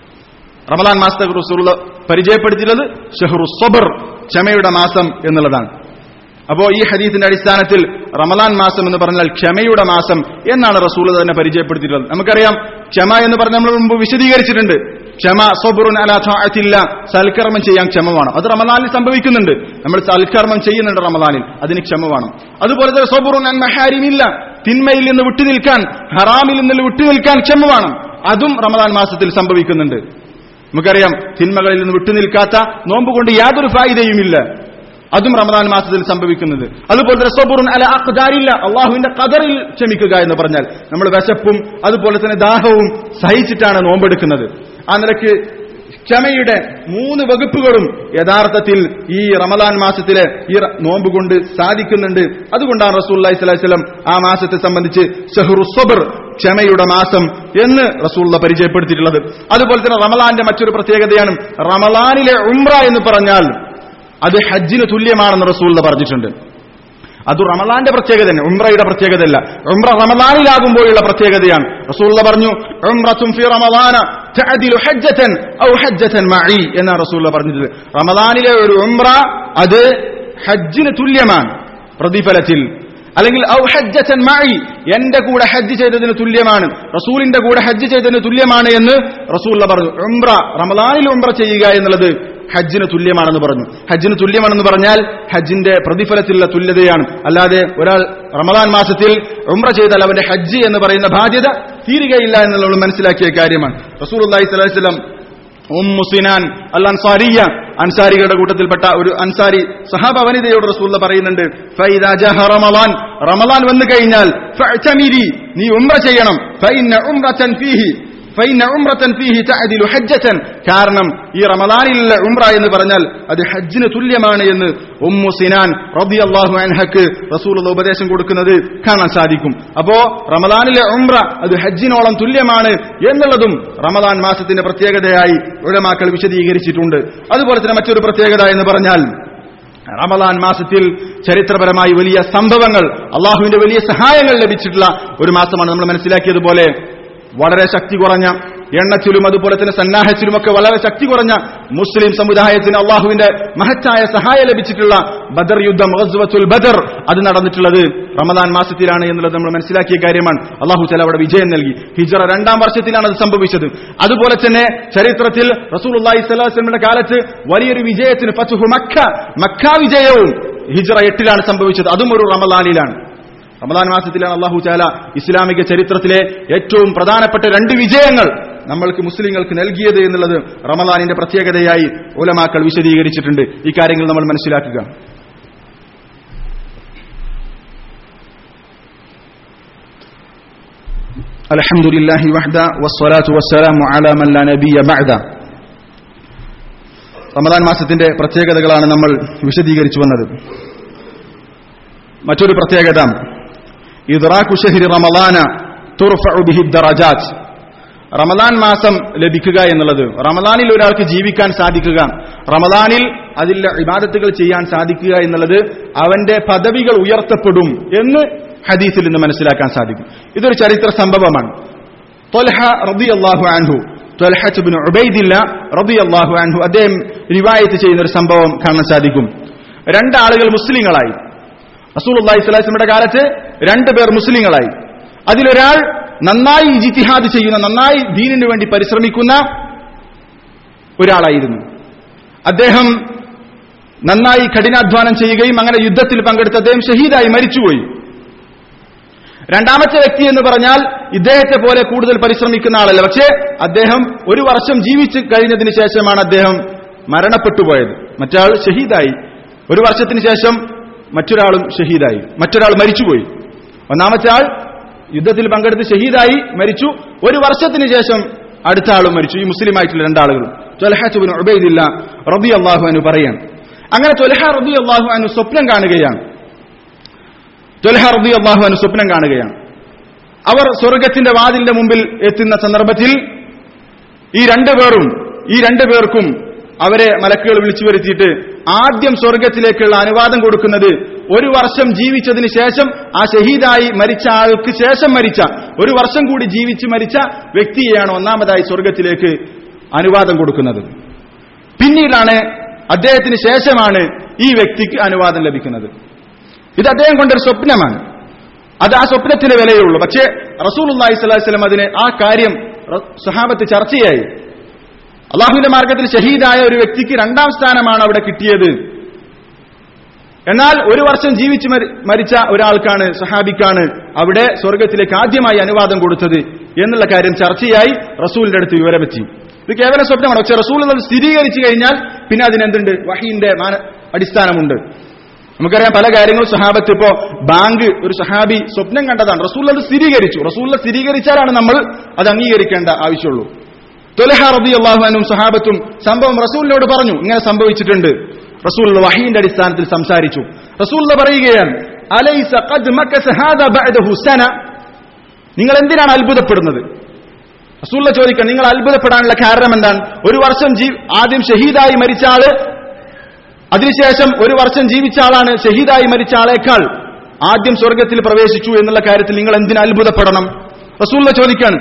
റമദാൻ മാസത്തെ റസൂലുള്ള പരിചയപ്പെടുത്തിയത് ഷെഹ്റു സബർ ക്ഷമയുടെ മാസം എന്നുള്ളതാണ് അപ്പോ ഈ ഹദീസിന്റെ അടിസ്ഥാനത്തിൽ റമദാൻ മാസം എന്ന് പറഞ്ഞാൽ ക്ഷമയുടെ മാസം എന്നാണ് റസൂൽ തന്നെ പരിചയപ്പെടുത്തിയിട്ടുള്ളത് നമുക്കറിയാം ക്ഷമ എന്ന് പറഞ്ഞ് നമ്മൾ മുമ്പ് വിശദീകരിച്ചിട്ടുണ്ട് ക്ഷമ സബുറുൻ അലാത്തില്ല സൽക്കർമ്മം ചെയ്യാൻ ക്ഷമ വേണം അത് റമദാനിൽ സംഭവിക്കുന്നുണ്ട് നമ്മൾ സൽക്കർമ്മം ചെയ്യുന്നുണ്ട് റമദാനിൽ അതിന് ക്ഷമ വേണം അതുപോലെ തന്നെ സബുറുൻ അൻ മഹാരിമില്ല തിന്മയിൽ നിന്ന് വിട്ടുനിൽക്കാൻ ഹറാമിൽ നിന്ന് വിട്ടുനിൽക്കാൻ ക്ഷമ വേണം അതും റമദാൻ മാസത്തിൽ സംഭവിക്കുന്നുണ്ട് നമുക്കറിയാം തിന്മകളിൽ നിന്ന് വിട്ടുനിൽക്കാത്ത നോമ്പ് കൊണ്ട് യാതൊരു ഫായിദയുമില്ല അതും റമദാൻ മാസത്തിൽ സംഭവിക്കുന്നത് അതുപോലെ തന്നെ സബുറുൻ അല അഖ്ദാരില്ല അള്ളാഹുവിന്റെ കദറിൽ ക്ഷമിക്കുക എന്ന് പറഞ്ഞാൽ നമ്മൾ വിശപ്പും അതുപോലെ തന്നെ ദാഹവും സഹിച്ചിട്ടാണ് നോമ്പെടുക്കുന്നത് ആ നിലയ്ക്ക് ക്ഷമയുടെ മൂന്ന് വകുപ്പുകളും യഥാർത്ഥത്തിൽ ഈ റമദാൻ മാസത്തിലെ ഈ റ- നോമ്പ് കൊണ്ട് സാധിക്കുന്നുണ്ട് അതുകൊണ്ടാണ് റസൂല്ലി സ്വലം ആ മാസത്തെ സംബന്ധിച്ച് ഷഹ്റു സബർ ക്ഷമയുടെ മാസം എന്ന് റസൂള്ള പരിചയപ്പെടുത്തിയിട്ടുള്ളത് അതുപോലെ തന്നെ റമദാന്റെ മറ്റൊരു പ്രത്യേകതയാണ് റമദാനിലെ ഉംറ എന്ന് പറഞ്ഞാൽ അത് ഹജ്ജിന് തുല്യമാണെന്ന് റസൂള്ള പറഞ്ഞിട്ടുണ്ട് അത് റമദാന്റെ പ്രത്യേകത തന്നെ ഉംറയുടെ പ്രത്യേകതയല്ല ഉംറ റമദാനിലാകുമ്പോഴുള്ള പ്രത്യേകതയാണ് റസൂള്ള പറഞ്ഞു ഉംറത്തും ഫി റമദാന തഅദിലു ഹജ്ജതൻ ഔ ഹജ്ജതൻ മഈ എന്നാണ് റസൂള്ള പറഞ്ഞത് റമദാനിലെ ഒരു ഉംറ അത് ഹജ്ജിന് തുല്യമാണ് പ്രതിഫലത്തിൽ അല്ലെങ്കിൽ ഔ ഹജ്ജതൻ മഈ എന്റെ കൂടെ ഹജ്ജ് ചെയ്തതിന് തുല്യമാണ് റസൂലിന്റെ കൂടെ ഹജ്ജ് ചെയ്തതിന് തുല്യമാണ് എന്ന് റസൂള്ള പറഞ്ഞു ഉംറ റമദാനിൽ ഉംറ ചെയ്യുക എന്നുള്ളത് ഹജ്ജിന് തുല്യമാണെന്ന് പറഞ്ഞു ഹജ്ജിന് തുല്യമാണെന്ന് പറഞ്ഞാൽ ഹജ്ജിന്റെ പ്രതിഫലത്തിലുള്ള തുല്യതയാണ് അല്ലാതെ ഒരാൾ റമദാൻ മാസത്തിൽ ഉംറ ചെയ്താൽ അവന്റെ ഹജ്ജ് എന്ന് പറയുന്ന ബാധ്യത തീരുകയില്ല എന്നുള്ളത് മനസ്സിലാക്കിയ കാര്യമാണ് റസൂൽ അള്ളാഹി സ്വലാഹി സ്വലം ഉമ്മു സിനാൻ അൽ അൻസാരിയ അൻസാരികളുടെ കൂട്ടത്തിൽപ്പെട്ട ഒരു അൻസാരി സഹാബ വനിതയോട് റസൂല്ല പറയുന്നുണ്ട് ഫൈദാ ജഹ റമളാൻ റമളാൻ വന്നു കഴിഞ്ഞാൽ ഫഅ്തമിരി നീ ഉംറ ചെയ്യണം ഫഇന്ന ഉംറതൻ ഫീഹി ഫൈന ഉംറതൻ ഫീഹി തഅദിലു ഹജ്ജതൻ കാരണം ഈ റമദാനിലെ ഉംറ എന്ന് പറഞ്ഞാൽ അത് ഹജ്ജിന് തുല്യമാണ് എന്ന് ഉമ്മു സിനാൻ റളിയല്ലാഹു അൻഹക്ക് റസൂലുള്ള ഉപദേശം കൊടുക്കുന്നത് കാണാൻ സാധിക്കും അപ്പോ റമദാനിലെ ഉംറ അത് ഹജ്ജിനോളം തുല്യമാണ് എന്നുള്ളതും റമദാൻ മാസത്തിന്റെ പ്രത്യേകതയായി ഉലമാക്കൾ വിശദീകരിച്ചിട്ടുണ്ട് അതുപോലെ തന്നെ മറ്റൊരു പ്രത്യേകത എന്ന് പറഞ്ഞാൽ റമദാൻ മാസത്തിൽ ചരിത്രപരമായി വലിയ സംഭവങ്ങൾ അള്ളാഹുവിന്റെ വലിയ സഹായങ്ങൾ ലഭിച്ചിട്ടുള്ള ഒരു മാസമാണ് നമ്മൾ മനസ്സിലാക്കിയതുപോലെ വളരെ ശക്തി കുറഞ്ഞ എണ്ണത്തിലും അതുപോലെ തന്നെ സന്നാഹത്തിലുമൊക്കെ വളരെ ശക്തി കുറഞ്ഞ മുസ്ലിം സമുദായത്തിന് അള്ളാഹുവിന്റെ മഹത്തായ സഹായം ലഭിച്ചിട്ടുള്ള ബദർ യുദ്ധം ഗസ്വത്തുൽ ബദർ അത് നടന്നിട്ടുള്ളത് റമദാൻ മാസത്തിലാണ് എന്നുള്ളത് നമ്മൾ മനസ്സിലാക്കിയ കാര്യമാണ് അള്ളാഹു ചില അവിടെ വിജയം നൽകി ഹിജറ രണ്ടാം വർഷത്തിലാണ് അത് സംഭവിച്ചത് അതുപോലെ തന്നെ ചരിത്രത്തിൽ റസൂൽ അള്ളാഹി സ്വലാസ്ലമിന്റെ കാലത്ത് വലിയൊരു വിജയത്തിന് ഫതുഹു മക്ക മക്ക വിജയവും ഹിജറ എട്ടിലാണ് സംഭവിച്ചത് അതും ഒരു റമദാനിലാണ് റമദാൻ മാസത്തിലാണ് അള്ളാഹു ചാല ഇസ്ലാമിക ചരിത്രത്തിലെ ഏറ്റവും പ്രധാനപ്പെട്ട രണ്ട് വിജയങ്ങൾ നമ്മൾക്ക് മുസ്ലിങ്ങൾക്ക് നൽകിയത് എന്നുള്ളത് റമദാനിന്റെ പ്രത്യേകതയായി ഉലമാക്കൾ വിശദീകരിച്ചിട്ടുണ്ട് ഈ കാര്യങ്ങൾ നമ്മൾ മനസ്സിലാക്കുക الحمد لله وحده والصلاة والسلام على من لا نبي بعده റമദാൻ മാസത്തിന്റെ പ്രത്യേകതകളാണ് നമ്മൾ വിശദീകരിച്ചു വന്നത് മറ്റൊരു പ്രത്യേകത ഇദ്റാഖു ഷഹ്രി റമദാന തുർഫഉ ബിഹി ദറജാത്ത് റമദാൻ മാസം ലഭിക്കുക എന്നുള്ളത് റമദാനിൽ ഒരാൾക്ക് ജീവിക്കാൻ സാധിക്കുക റമദാനിൽ അതിൽ ഇബാദത്തുകൾ ചെയ്യാൻ സാധിക്കുക എന്നുള്ളത് അവന്റെ പദവികൾ ഉയർത്തപ്പെടും എന്ന് ഹദീസിൽ നിന്ന് മനസ്സിലാക്കാൻ സാധിക്കും ഇതൊരു ചരിത്ര സംഭവമാണ് ത്വൽഹ റളിയല്ലാഹു അൻഹു ത്വൽഹത്ത് ഇബ്നു ഉബൈദില്ല റളിയല്ലാഹു അൻഹു അദ്ദേഹം റിവായത്ത് ചെയ്യുന്ന ഒരു സംഭവം കാണാൻ സാധിക്കും രണ്ടാളുകൾ മുസ്ലിങ്ങളായി റസൂലുള്ളാഹി സ്വല്ലല്ലാഹു അലൈഹി വസല്ലമയുടെ കാലത്ത് രണ്ടുപേർ മുസ്ലിങ്ങളായി അതിലൊരാൾ നന്നായി ഇജിത്തിഹാദ് ചെയ്യുന്ന നന്നായി ദീനിനു വേണ്ടി പരിശ്രമിക്കുന്ന ഒരാളായിരുന്നു അദ്ദേഹം നന്നായി കഠിനാധ്വാനം ചെയ്യുകയും അങ്ങനെ യുദ്ധത്തിൽ പങ്കെടുത്ത് അദ്ദേഹം ഷഹീദായി മരിച്ചുപോയി രണ്ടാമത്തെ വ്യക്തി എന്ന് പറഞ്ഞാൽ ഇദ്ദേഹത്തെ പോലെ കൂടുതൽ പരിശ്രമിക്കുന്ന ആളല്ല പക്ഷേ അദ്ദേഹം ഒരു വർഷം ജീവിച്ചു കഴിഞ്ഞതിന് ശേഷമാണ് അദ്ദേഹം മരണപ്പെട്ടുപോയത് മറ്റാൾ ഷഹീദായി ഒരു വർഷത്തിന് ശേഷം മറ്റൊരാളും ഷഹീദായി മറ്റൊരാൾ മരിച്ചുപോയി ഒന്നാമത്തെ ആൾ യുദ്ധത്തിൽ പങ്കെടുത്ത് ഷഹീദായി മരിച്ചു ഒരു വർഷത്തിന് ശേഷം അടുത്ത ആളും മരിച്ചു ഈ മുസ്ലിം ആയിട്ടുള്ള രണ്ടാളുകളും തൊലഹാബിൻ ഉബൈദില്ല റബി അള്ളാഹു അനു പറയാൻ അങ്ങനെ തൊലഹ റബി അള്ളാഹു അനു സ്വപ്നം കാണുകയാണ് തൊലഹ റബി അള്ളാഹു അനു സ്വപ്നം കാണുകയാണ് അവർ സ്വർഗത്തിന്റെ വാതിലിന്റെ മുമ്പിൽ എത്തുന്ന സന്ദർഭത്തിൽ ഈ രണ്ടുപേറും ഈ രണ്ടുപേർക്കും അവരെ മലക്കുകൾ വിളിച്ചു വരുത്തിയിട്ട് ആദ്യം സ്വർഗത്തിലേക്കുള്ള അനുവാദം കൊടുക്കുന്നത് ഒരു വർഷം ജീവിച്ചതിന് ശേഷം ആ ഷഹീദായി മരിച്ച ആൾക്ക് ശേഷം മരിച്ച ഒരു വർഷം കൂടി ജീവിച്ച് മരിച്ച വ്യക്തിയെയാണ് ഒന്നാമതായി സ്വർഗത്തിലേക്ക് അനുവാദം കൊടുക്കുന്നത് പിന്നീടാണ് അദ്ദേഹത്തിന് ശേഷമാണ് ഈ വ്യക്തിക്ക് അനുവാദം ലഭിക്കുന്നത് ഇത് അദ്ദേഹം കൊണ്ടൊരു സ്വപ്നമാണ് അത് ആ സ്വപ്നത്തിന് വിലയുള്ളൂ പക്ഷേ റസൂൽ അള്ളാഹി സ്വലാഹി സ്വലം അതിന് ആ കാര്യം സഹാബത്ത് ചർച്ചയായി അള്ളാഹുവിന്റെ മാർഗത്തിൽ ഷഹീദായ ഒരു വ്യക്തിക്ക് രണ്ടാം സ്ഥാനമാണ് അവിടെ കിട്ടിയത് എന്നാൽ ഒരു വർഷം ജീവിച്ച് മരിച്ച ഒരാൾക്കാണ് സഹാബിക്കാണ് അവിടെ സ്വർഗത്തിലേക്ക് ആദ്യമായി അനുവാദം കൊടുത്തത് എന്നുള്ള കാര്യം ചർച്ചയായി റസൂലിന്റെ അടുത്ത് വിവരമെത്തി ഇത് കേവലം സ്വപ്നമാണ് പക്ഷെ റസൂൽ അത് സ്ഥിരീകരിച്ചു കഴിഞ്ഞാൽ പിന്നെ അതിനെന്തുണ്ട് വഹീന്റെ അടിസ്ഥാനമുണ്ട് നമുക്കറിയാം പല കാര്യങ്ങളും സഹാബത്ത് ഇപ്പോ ബാങ്ക് ഒരു സഹാബി സ്വപ്നം കണ്ടതാണ് റസൂൽ അത് സ്ഥിരീകരിച്ചു റസൂൽ സ്ഥിരീകരിച്ചാലാണ് നമ്മൾ അത് അംഗീകരിക്കേണ്ട ആവശ്യമുള്ളൂ തൊലഹ റബി അള്ളാഹുനും സഹാബത്തും സംഭവം റസൂലിനോട് പറഞ്ഞു ഇങ്ങനെ സംഭവിച്ചിട്ടുണ്ട് റസൂൽ വഹീന്റെ അടിസ്ഥാനത്തിൽ സംസാരിച്ചു റസൂൽ പറയുകയാണ് അലൈസ ഖദ് മക്കസ ഹാദാ ബഅദഹു സന നിങ്ങൾ എന്തിനാണ് അത്ഭുതപ്പെടുന്നത് റസൂല്ല ചോദിക്കാൻ നിങ്ങൾ അത്ഭുതപ്പെടാനുള്ള കാരണം എന്താണ് ഒരു വർഷം ജീ ആദ്യം ഷഹീദായി മരിച്ച ആള് അതിനുശേഷം ഒരു വർഷം ജീവിച്ച ആളാണ് ഷഹീദായി മരിച്ച ആളേക്കാൾ ആദ്യം സ്വർഗത്തിൽ പ്രവേശിച്ചു എന്നുള്ള കാര്യത്തിൽ നിങ്ങൾ എന്തിന് അത്ഭുതപ്പെടണം റസൂല്ല ചോദിക്കാൻ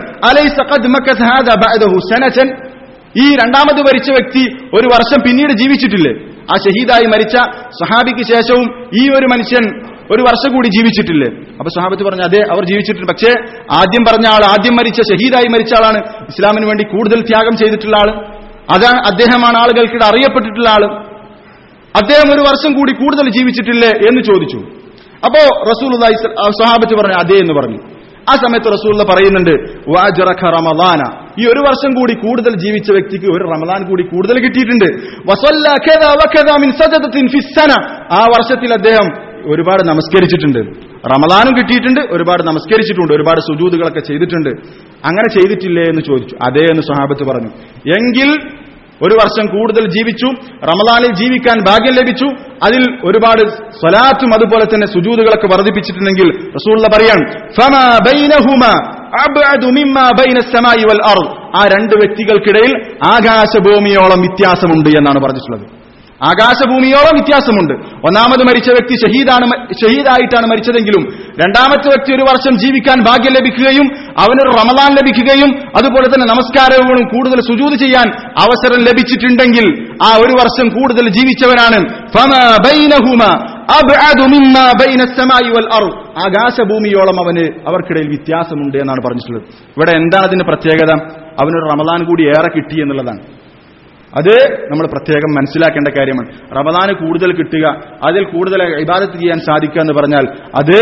അലൈസൻ ഈ രണ്ടാമത് മരിച്ച വ്യക്തി ഒരു വർഷം പിന്നീട് ജീവിച്ചിട്ടില്ലേ ആ ഷഹീദായി മരിച്ച സഹാബിക്ക് ശേഷവും ഈ ഒരു മനുഷ്യൻ ഒരു വർഷം കൂടി ജീവിച്ചിട്ടില്ലേ അപ്പൊ സഹാബത്ത് പറഞ്ഞു അതെ അവർ ജീവിച്ചിട്ടുണ്ട് പക്ഷേ ആദ്യം പറഞ്ഞ ആൾ ആദ്യം മരിച്ച ഷഹീദായി മരിച്ച ആളാണ് ഇസ്ലാമിന് വേണ്ടി കൂടുതൽ ത്യാഗം ചെയ്തിട്ടുള്ള ആള് അതാണ് അദ്ദേഹമാണ് ആളുകൾക്കിടെ അറിയപ്പെട്ടിട്ടുള്ള ആള് അദ്ദേഹം ഒരു വർഷം കൂടി കൂടുതൽ ജീവിച്ചിട്ടില്ലേ എന്ന് ചോദിച്ചു അപ്പോ റസൂൽ സഹാബത്ത് പറഞ്ഞു അതേ എന്ന് പറഞ്ഞു ആ സമയത്ത് റസൂൽ പറയുന്നുണ്ട് വാജറഖ റമദാന ഈ ഒരു വർഷം കൂടി കൂടുതൽ ജീവിച്ച വ്യക്തിക്ക് ഒരു റമദാൻ കൂടി കൂടുതൽ കിട്ടിയിട്ടുണ്ട് വസല്ല ഖദ വഖദ മിൻ സജദത്തിൻ ഫിസ്സന ആ വർഷത്തിൽ അദ്ദേഹം ഒരുപാട് നമസ്കരിച്ചിട്ടുണ്ട് റമദാനും കിട്ടിയിട്ടുണ്ട് ഒരുപാട് നമസ്കരിച്ചിട്ടുണ്ട് ഒരുപാട് സുജൂതുകളൊക്കെ ചെയ്തിട്ടുണ്ട് അങ്ങനെ ചെയ്തിട്ടില്ലേ എന്ന് ചോദിച്ചു അതേ എന്ന് സ്വഹാബത്ത് പറഞ്ഞു എങ്കിൽ ഒരു വർഷം കൂടുതൽ ജീവിച്ചു റമദാനിൽ ജീവിക്കാൻ ഭാഗ്യം ലഭിച്ചു അതിൽ ഒരുപാട് സ്വലാത്തും അതുപോലെ തന്നെ സുജൂതുകളൊക്കെ വർദ്ധിപ്പിച്ചിട്ടുണ്ടെങ്കിൽ റസൂള്ള പറയാൻ ഫമാ ബൈനഹുമാ അബ്അദു മിമ്മാ ബൈന السماء والارض ആ രണ്ട് വ്യക്തികൾക്കിടയിൽ ആകാശഭൂമിയോളം വ്യത്യാസമുണ്ട് എന്നാണ് പറഞ്ഞിട്ടുള്ളത് ആകാശഭൂമിയോളം വ്യത്യാസമുണ്ട് ഒന്നാമത് മരിച്ച വ്യക്തി ഷഹീദാണ് മ- ഷഹീദായിട്ടാണ് മരിച്ചതെങ്കിലും രണ്ടാമത്തെ വ്യക്തി ഒരു വർഷം ജീവിക്കാൻ ഭാഗ്യം ലഭിക്കുകയും അവനൊരു റമദാൻ ലഭിക്കുകയും അതുപോലെ തന്നെ നമസ്കാരങ്ങളും കൂടുതൽ സുജൂത് ചെയ്യാൻ അവസരം ലഭിച്ചിട്ടുണ്ടെങ്കിൽ ആ ഒരു വർഷം കൂടുതൽ ജീവിച്ചവനാണ് ഫമാ ബൈനഹുമാ അബ്അദു മിമ്മാ ബൈന السماء والارض ആകാശഭൂമിയോളം അവന് അവർക്കിടയിൽ വ്യത്യാസമുണ്ട് എന്നാണ് പറഞ്ഞിട്ടുള്ളത് ഇവിടെ എന്താണ് അതിന്റെ പ്രത്യേകത അവനൊരു റമദാൻ കൂടി ഏറെ കിട്ടി എന്നുള്ളതാണ് അത് നമ്മൾ പ്രത്യേകം മനസ്സിലാക്കേണ്ട കാര്യമാണ് റമദാന് കൂടുതൽ കിട്ടുക അതിൽ കൂടുതൽ ഇബാദത്ത് ചെയ്യാൻ സാധിക്കുക എന്ന് പറഞ്ഞാൽ അത്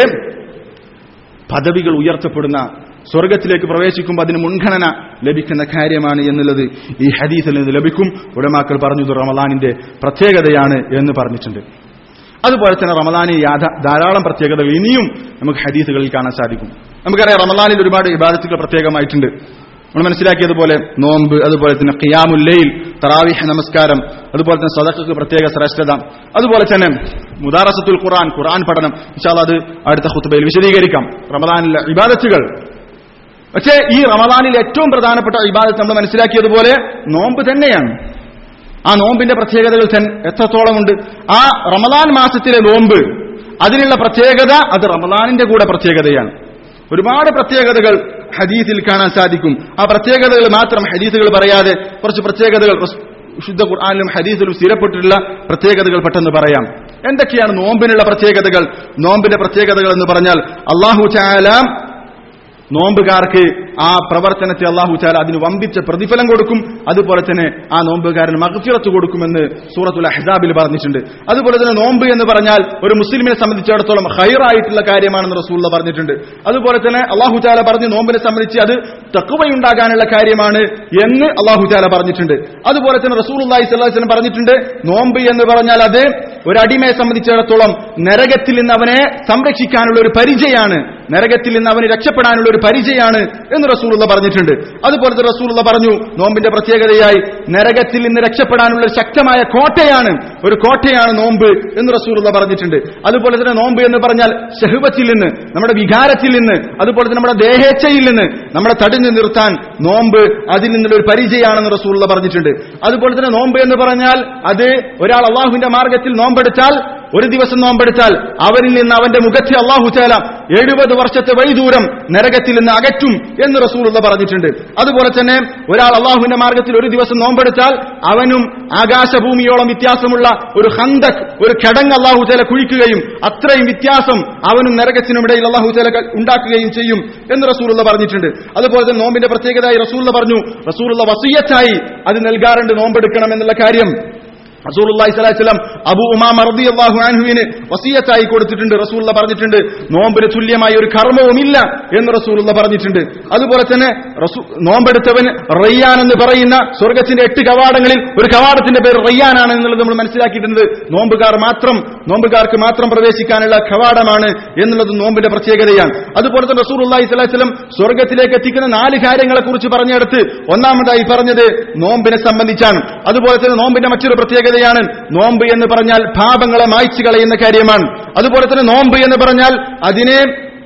പദവികൾ ഉയർത്തപ്പെടുന്ന സ്വർഗത്തിലേക്ക് പ്രവേശിക്കുമ്പോൾ അതിന് മുൻഗണന ലഭിക്കുന്ന കാര്യമാണ് എന്നുള്ളത് ഈ ഹദീസിൽ നിന്ന് ലഭിക്കും ഉടമാക്കൾ പറഞ്ഞു ഇത് റമദാനിന്റെ പ്രത്യേകതയാണ് എന്ന് പറഞ്ഞിട്ടുണ്ട് അതുപോലെ തന്നെ റമദാനിൽ യാഥ ധാരാളം പ്രത്യേകതകൾ ഇനിയും നമുക്ക് ഹദീസുകളിൽ കാണാൻ സാധിക്കും നമുക്കറിയാം റമദാനിൽ ഒരുപാട് ഇബാദത്തുകൾ പ്രത്യേകമായിട്ടുണ്ട് നമ്മൾ മനസ്സിലാക്കിയതുപോലെ നോമ്പ് അതുപോലെ തന്നെ ഖിയാമുല്ലയിൽ തറാവിഹ നമസ്കാരം അതുപോലെ തന്നെ സദഖക്ക് പ്രത്യേക ശ്രേഷ്ഠത അതുപോലെ തന്നെ മുദാറസത്തുൽ ഖുർആൻ ഖുർആൻ പഠനം ഇൻഷാല്ല അത് അടുത്ത ഖുത്ബയിൽ വിശദീകരിക്കാം റമദാനിലെ ഇബാദത്തുകൾ പക്ഷേ ഈ റമദാനിൽ ഏറ്റവും പ്രധാനപ്പെട്ട ഇബാദത്ത് നമ്മൾ മനസ്സിലാക്കിയതുപോലെ നോമ്പ് തന്നെയാണ് ആ നോമ്പിന്റെ പ്രത്യേകതകൾ തന്നെ എത്രത്തോളമുണ്ട് ആ റമദാൻ മാസത്തിലെ നോമ്പ് അതിനുള്ള പ്രത്യേകത അത് റമദാനിന്റെ കൂടെ പ്രത്യേകതയാണ് ഒരുപാട് പ്രത്യേകതകൾ ഹദീസിൽ കാണാൻ സാധിക്കും ആ പ്രത്യേകതകൾ മാത്രം ഹദീസുകൾ പറയാതെ കുറച്ച് പ്രത്യേകതകൾ റസ്- ശുദ്ധ ഖുർആാനിലും ഹദീസിലും സ്ഥിരപ്പെട്ടിട്ടുള്ള പ്രത്യേകതകൾ പെട്ടെന്ന് പറയാം എന്തൊക്കെയാണ് നോമ്പിനുള്ള പ്രത്യേകതകൾ നോമ്പിന്റെ പ്രത്യേകതകൾ എന്ന് പറഞ്ഞാൽ അള്ളാഹു ചാല നോമ്പുകാർക്ക് ആ പ്രവർത്തനത്തെ അള്ളാഹു ചാല അതിന് വമ്പിച്ച പ്രതിഫലം കൊടുക്കും അതുപോലെ തന്നെ ആ നോമ്പുകാരന് മകഫിറത്ത് കൊടുക്കുമെന്ന് സൂറത്തുൽ അഹ്സാബിൽ പറഞ്ഞിട്ടുണ്ട് അതുപോലെ തന്നെ നോമ്പ് എന്ന് പറഞ്ഞാൽ ഒരു മുസ്ലിമിനെ സംബന്ധിച്ചിടത്തോളം ഹൈറായിട്ടുള്ള കാര്യമാണെന്ന് റസൂള്ള പറഞ്ഞിട്ടുണ്ട് അതുപോലെ തന്നെ അള്ളാഹു ചാല പറഞ്ഞ് നോമ്പിനെ സംബന്ധിച്ച് അത് തക്കുവയുണ്ടാകാനുള്ള കാര്യമാണ് എന്ന് അള്ളാഹു ചാല പറഞ്ഞിട്ടുണ്ട് അതുപോലെ തന്നെ റസൂൽ അള്ളാഹി സ്വലം പറഞ്ഞിട്ടുണ്ട് നോമ്പ് എന്ന് പറഞ്ഞാൽ അത് ഒരു അടിമയെ സംബന്ധിച്ചിടത്തോളം നരകത്തിൽ നിന്ന് അവനെ സംരക്ഷിക്കാനുള്ള ഒരു പരിചയാണ് നരകത്തിൽ നിന്ന് അവന് രക്ഷപ്പെടാനുള്ള ഒരു പരിചയാണ് എന്ന് റസൂലുള്ള പറഞ്ഞിട്ടുണ്ട് അതുപോലെ തന്നെ റസൂലുള്ള പറഞ്ഞു നോമ്പിന്റെ പ്രത്യേകതയായി നരകത്തിൽ നിന്ന് രക്ഷപ്പെടാനുള്ള ഒരു ശക്തമായ കോട്ടയാണ് ഒരു കോട്ടയാണ് നോമ്പ് എന്ന് റസൂലുള്ള പറഞ്ഞിട്ടുണ്ട് അതുപോലെ തന്നെ നോമ്പ് എന്ന് പറഞ്ഞാൽ ഷഹുബത്തിൽ നിന്ന് നമ്മുടെ വികാരത്തിൽ നിന്ന് അതുപോലെ തന്നെ നമ്മുടെ ദേഹേച്ഛയിൽ നിന്ന് നമ്മളെ തടഞ്ഞു നിർത്താൻ നോമ്പ് അതിൽ നിന്നുള്ള ഒരു പരിചയമാണെന്ന് റസൂലുള്ള പറഞ്ഞിട്ടുണ്ട് അതുപോലെ തന്നെ നോമ്പ് എന്ന് പറഞ്ഞാൽ അത് ഒരാൾ അള്ളാഹുവിന്റെ മാർഗത്തിൽ നോമ്പെടുത്താൽ ഒരു ദിവസം നോമ്പെടുത്താൽ അവരിൽ നിന്ന് അവന്റെ മുഖത്തെ അള്ളാഹു ചാല എഴുപത് വർഷത്തെ വഴിദൂരം നരകത്തിൽ നിന്ന് അകറ്റും എന്ന് റസൂലുള്ള പറഞ്ഞിട്ടുണ്ട് അതുപോലെ തന്നെ ഒരാൾ അള്ളാഹുവിന്റെ മാർഗത്തിൽ ഒരു ദിവസം നോമ്പെടുത്താൽ അവനും ആകാശഭൂമിയോളം വ്യത്യാസമുള്ള ഒരു ഹന്തക് ഒരു ഘടങ് അള്ളാഹു ചാല കുഴിക്കുകയും അത്രയും വ്യത്യാസം അവനും നരകത്തിനും ഇടയിൽ അള്ളാഹു ചാല ഉണ്ടാക്കുകയും ചെയ്യും എന്ന് റസൂലുള്ള പറഞ്ഞിട്ടുണ്ട് അതുപോലെ തന്നെ നോമ്പിന്റെ പ്രത്യേകതയായി റസൂലുള്ള പറഞ്ഞു റസൂലുള്ള വസീയത്തായി അത് നൽകാറുണ്ട് നോമ്പെടുക്കണം എന്നുള്ള കാര്യം റസൂലുള്ളാഹി സ്വല്ലല്ലാഹു അലൈഹി വസല്ലം അബൂ ഉമാമ റളിയല്ലാഹു അൻഹുവിന് വസിയത്തായി കൊടുത്തിട്ടുണ്ട് റസൂലുള്ള പറഞ്ഞിട്ടുണ്ട് നോമ്പിന് തുല്യമായ ഒരു കർമ്മവുമില്ല എന്ന് റസൂലുള്ള പറഞ്ഞിട്ടുണ്ട് അതുപോലെ തന്നെ റസൂ- നോമ്പെടുത്തവന് റയ്യാൻ എന്ന് പറയുന്ന സ്വർഗത്തിന്റെ എട്ട് കവാടങ്ങളിൽ ഒരു കവാടത്തിന്റെ പേര് റയ്യാനാണ് എന്നുള്ളത് നമ്മൾ മനസ്സിലാക്കിയിട്ടുണ്ട് നോമ്പുകാർ മാത്രം നോമ്പുകാർക്ക് മാത്രം പ്രവേശിക്കാനുള്ള കവാടമാണ് എന്നുള്ളത് നോമ്പിന്റെ പ്രത്യേകതയാണ് അതുപോലെ തന്നെ റസൂലുള്ളാഹി സ്വല്ലല്ലാഹു അലൈഹി വസല്ലം സ്വർഗത്തിലേക്ക് എത്തിക്കുന്ന നാല് കാര്യങ്ങളെ കുറിച്ച് പറഞ്ഞെടുത്ത് ഒന്നാമതായി പറഞ്ഞത് നോമ്പിനെ സംബന്ധിച്ചാണ് അതുപോലെ തന്നെ നോമ്പിന്റെ മറ്റൊരു പ്രത്യേകതയാണ് നോമ്പ് എന്ന് പറഞ്ഞാൽ പാപങ്ങളെ മായ്ച്ചു കളയുന്ന കാര്യമാണ് അതുപോലെ തന്നെ നോമ്പ് എന്ന് പറഞ്ഞാൽ അതിനെ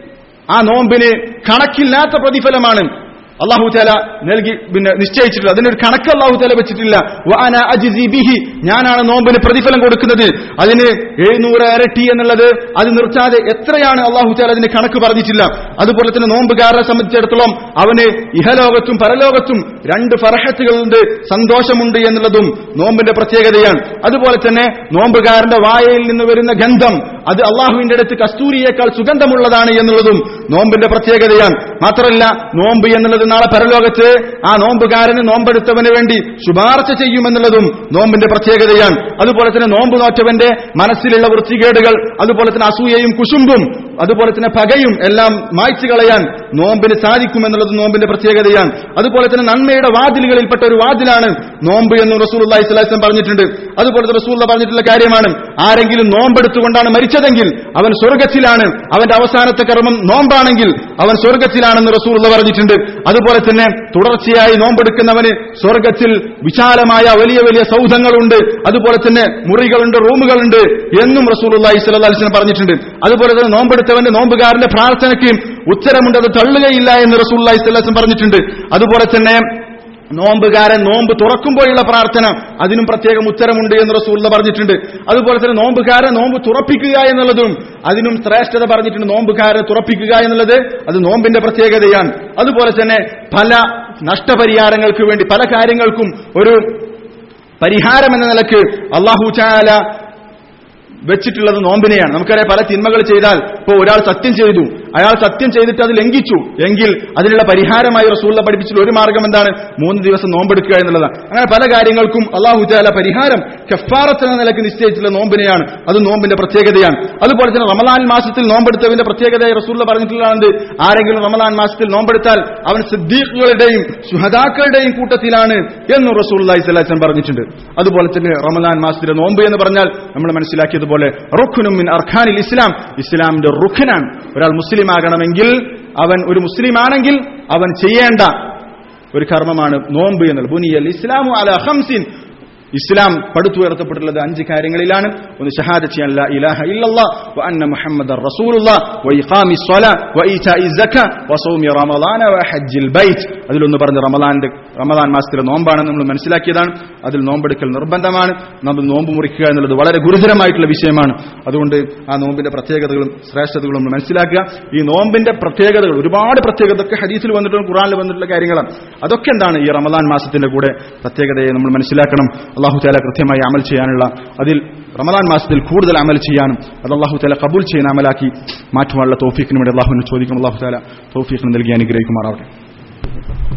ആ നോമ്പിന് കണക്കില്ലാത്ത പ്രതിഫലമാണ് അള്ളാഹു താല നൽകി പിന്നെ നിശ്ചയിച്ചിട്ടില്ല അതിനൊരു കണക്ക് അള്ളാഹു താല വെച്ചിട്ടില്ല വഅന അജ്സി ബിഹി ഞാനാണ് നോമ്പിന് പ്രതിഫലം കൊടുക്കുന്നത് അതിന് എഴുന്നൂറ് ഇരട്ടി എന്നുള്ളത് അത് നിർത്താതെ എത്രയാണ് അള്ളാഹു താല അതിന് കണക്ക് പറഞ്ഞിട്ടില്ല അതുപോലെ തന്നെ നോമ്പുകാരനെ സംബന്ധിച്ചിടത്തോളം അവന് ഇഹലോകത്തും പരലോകത്തും രണ്ട് ഫറഹത്തുകളുണ്ട് സന്തോഷമുണ്ട് എന്നുള്ളതും നോമ്പിന്റെ പ്രത്യേകതയാണ് അതുപോലെ തന്നെ നോമ്പുകാരന്റെ വായയിൽ നിന്ന് വരുന്ന ഗന്ധം അത് അള്ളാഹുവിന്റെ അടുത്ത് കസ്തൂരിയേക്കാൾ സുഗന്ധമുള്ളതാണ് എന്നുള്ളതും നോമ്പിന്റെ പ്രത്യേകതയാണ് മാത്രമല്ല നോമ്പ് എന്നുള്ളത് നാളെ പരലോകത്ത് ആ നോമ്പുകാരന് നോമ്പെടുത്തവന് വേണ്ടി ശുപാർശ ചെയ്യുമെന്നുള്ളതും നോമ്പിന്റെ പ്രത്യേകതയാണ് അതുപോലെ തന്നെ നോമ്പ് നോറ്റവന്റെ മനസ്സിലുള്ള വൃത്തികേടുകൾ അതുപോലെ തന്നെ അസൂയയും കുശുമ്പും അതുപോലെ തന്നെ പകയും എല്ലാം മായ്ച്ചു കളയാൻ നോമ്പിന് സാധിക്കുമെന്നുള്ളത് നോമ്പിന്റെ പ്രത്യേകതയാണ് അതുപോലെ തന്നെ നന്മയുടെ വാതിലുകളിൽപ്പെട്ട ഒരു വാതിലാണ് നോമ്പ് എന്ന് റസൂൽ ഇസ്ലാം പറഞ്ഞിട്ടുണ്ട് അതുപോലെ റസൂൽ പറഞ്ഞിട്ടുള്ള കാര്യമാണ് ആരെങ്കിലും നോമ്പെടുത്തുകൊണ്ടാണ് മരിച്ചതെങ്കിൽ അവൻ സ്വർഗത്തിലാണ് അവന്റെ അവസാനത്തെ കർമ്മം നോമ്പാണെങ്കിൽ അവൻ സ്വർഗത്തിലാണെന്ന് റസൂൽ പറഞ്ഞിട്ടുണ്ട് അതുപോലെ തന്നെ തുടർച്ചയായി നോമ്പെടുക്കുന്നവന് സ്വർഗത്തിൽ വിശാലമായ വലിയ വലിയ സൗധങ്ങളുണ്ട് അതുപോലെ തന്നെ മുറികളുണ്ട് റൂമുകളുണ്ട് എന്നും റസൂൽ ഇസ്ലാം പറഞ്ഞിട്ടുണ്ട് അതുപോലെ തന്നെ നോമ്പെടുത്തവന്റെ നോമ്പുകാരന്റെ പ്രാർത്ഥനയ്ക്ക് ഉത്തരമുണ്ട് അത് തള്ളുകയില്ല എന്ന് റസൂൽ ഇസ്ലാം പറഞ്ഞിട്ടുണ്ട് അതുപോലെ തന്നെ നോമ്പുകാരൻ നോമ്പ് തുറക്കുമ്പോഴുള്ള പ്രാർത്ഥന അതിനും പ്രത്യേകം ഉത്തരമുണ്ട് എന്ന് റസൂള്ള പറഞ്ഞിട്ടുണ്ട് അതുപോലെ തന്നെ നോമ്പുകാരൻ നോമ്പ് തുറപ്പിക്കുക എന്നുള്ളതും അതിനും ശ്രേഷ്ഠത പറഞ്ഞിട്ടുണ്ട് നോമ്പുകാരൻ തുറപ്പിക്കുക എന്നുള്ളത് അത് നോമ്പിന്റെ പ്രത്യേകതയാണ് അതുപോലെ തന്നെ പല നഷ്ടപരിഹാരങ്ങൾക്ക് വേണ്ടി പല കാര്യങ്ങൾക്കും ഒരു പരിഹാരം എന്ന നിലക്ക് അള്ളാഹു ചാല വെച്ചിട്ടുള്ളത് നോമ്പിനെയാണ് നമുക്കറിയാം പല തിന്മകൾ ചെയ്താൽ ഇപ്പോൾ ഒരാൾ സത്യം ചെയ്തു അയാൾ സത്യം ചെയ്തിട്ട് അത് ലംഘിച്ചു എങ്കിൽ അതിനുള്ള പരിഹാരമായി റസൂള്ള പഠിപ്പിച്ചിട്ടുള്ള ഒരു മാർഗം എന്താണ് മൂന്ന് ദിവസം നോമ്പെടുക്കുക എന്നുള്ളതാണ് അങ്ങനെ പല കാര്യങ്ങൾക്കും അള്ളാഹു ചാല പരിഹാരം കഫാറത്ത് എന്ന നിലക്ക് നിശ്ചയിച്ചിട്ടുള്ള നോമ്പിനെയാണ് അത് നോമ്പിന്റെ പ്രത്യേകതയാണ് അതുപോലെ തന്നെ റമലാൻ മാസത്തിൽ നോമ്പെടുത്തതിന്റെ പ്രത്യേകതയായി റസൂള്ള പറഞ്ഞിട്ടുള്ളത് ആരെങ്കിലും റമലാൻ മാസത്തിൽ നോമ്പെടുത്താൽ അവൻ സിദ്ദീഖുകളുടെയും സുഹദാക്കളുടെയും കൂട്ടത്തിലാണ് എന്ന് റസൂൽ അലൈഹി പറഞ്ഞിട്ടുണ്ട് അതുപോലെ തന്നെ റമലാൻ മാസത്തിലെ നോമ്പ് എന്ന് പറഞ്ഞാൽ നമ്മൾ മനസ്സിലാക്കിയതുപോലെ റുഖുനും മിൻ അർഖാനിൽ ഇസ്ലാം ഇസ്ലാമിന്റെ റുഖനാണ് ഒരാൾ മുസ്ലിം ആകണമെങ്കിൽ അവൻ ഒരു മുസ്ലിം ആണെങ്കിൽ അവൻ ചെയ്യേണ്ട ഒരു കർമ്മമാണ് നോമ്പ് എന്നുള്ളത് ബുനിയൽ ഇസ്ലാമു അല ഹംസിൻ ഇസ്ലാം പടുത്തുയർത്തപ്പെട്ടുള്ളത് അഞ്ച് കാര്യങ്ങളിലാണ് ഒന്ന് ഷഹാദ ചെയ്യാൻ ലാ ഇലാഹ ഇല്ലല്ലാ വ അന്ന മുഹമ്മദർ റസൂലുള്ളാ വ ഇഖാമി സ്വലാ വ ഈതാഇ സക്ക വ സൗമി റമളാന വ ഹജ്ജിൽ ബൈത്ത് അതിലൊന്ന് പറഞ്ഞ റമളാന്റെ റമളാൻ മാസത്തിലെ നോമ്പാണ് നമ്മൾ മനസ്സിലാക്കിയതാണ് അതിൽ നോമ്പെടുക്കൽ നിർബന്ധമാണ് നമ്മൾ നോമ്പ് മുറിക്കുക എന്നുള്ളത് വളരെ ഗുരുതരമായിട്ടുള്ള വിഷയമാണ് അതുകൊണ്ട് ആ നോമ്പിന്റെ പ്രത്യേകതകളും ശ്രേഷ്ഠതകളും നമ്മൾ മനസ്സിലാക്കുക ഈ നോമ്പിന്റെ പ്രത്യേകതകൾ ഒരുപാട് പ്രത്യേകതയൊക്കെ ഹദീസിൽ വന്നിട്ടുള്ള ഖുറാനിൽ വന്നിട്ടുള്ള കാര്യങ്ങളാണ് അതൊക്കെ എന്താണ് ഈ റമദാൻ മാസത്തിന്റെ കൂടെ പ്രത്യേകതയെ നമ്മൾ മനസ്സിലാക്കണം അള്ളാഹു താല കൃത്യമായി അമൽ ചെയ്യാനുള്ള അതിൽ റമദാൻ മാസത്തിൽ കൂടുതൽ അമൽ ചെയ്യാനും അത് അള്ളാഹു താല കബൂൽ ചെയ്യുന്ന അമലാക്കി മാറ്റുവാനുള്ള തോഫീക്കിന് വേണ്ടി അള്ളാഹുവിനെ ചോദിക്കും അള്ളാഹു താല തോഫീഖിന് നൽകി അനുഗ്രഹിക്കുമാറാവട്ടെ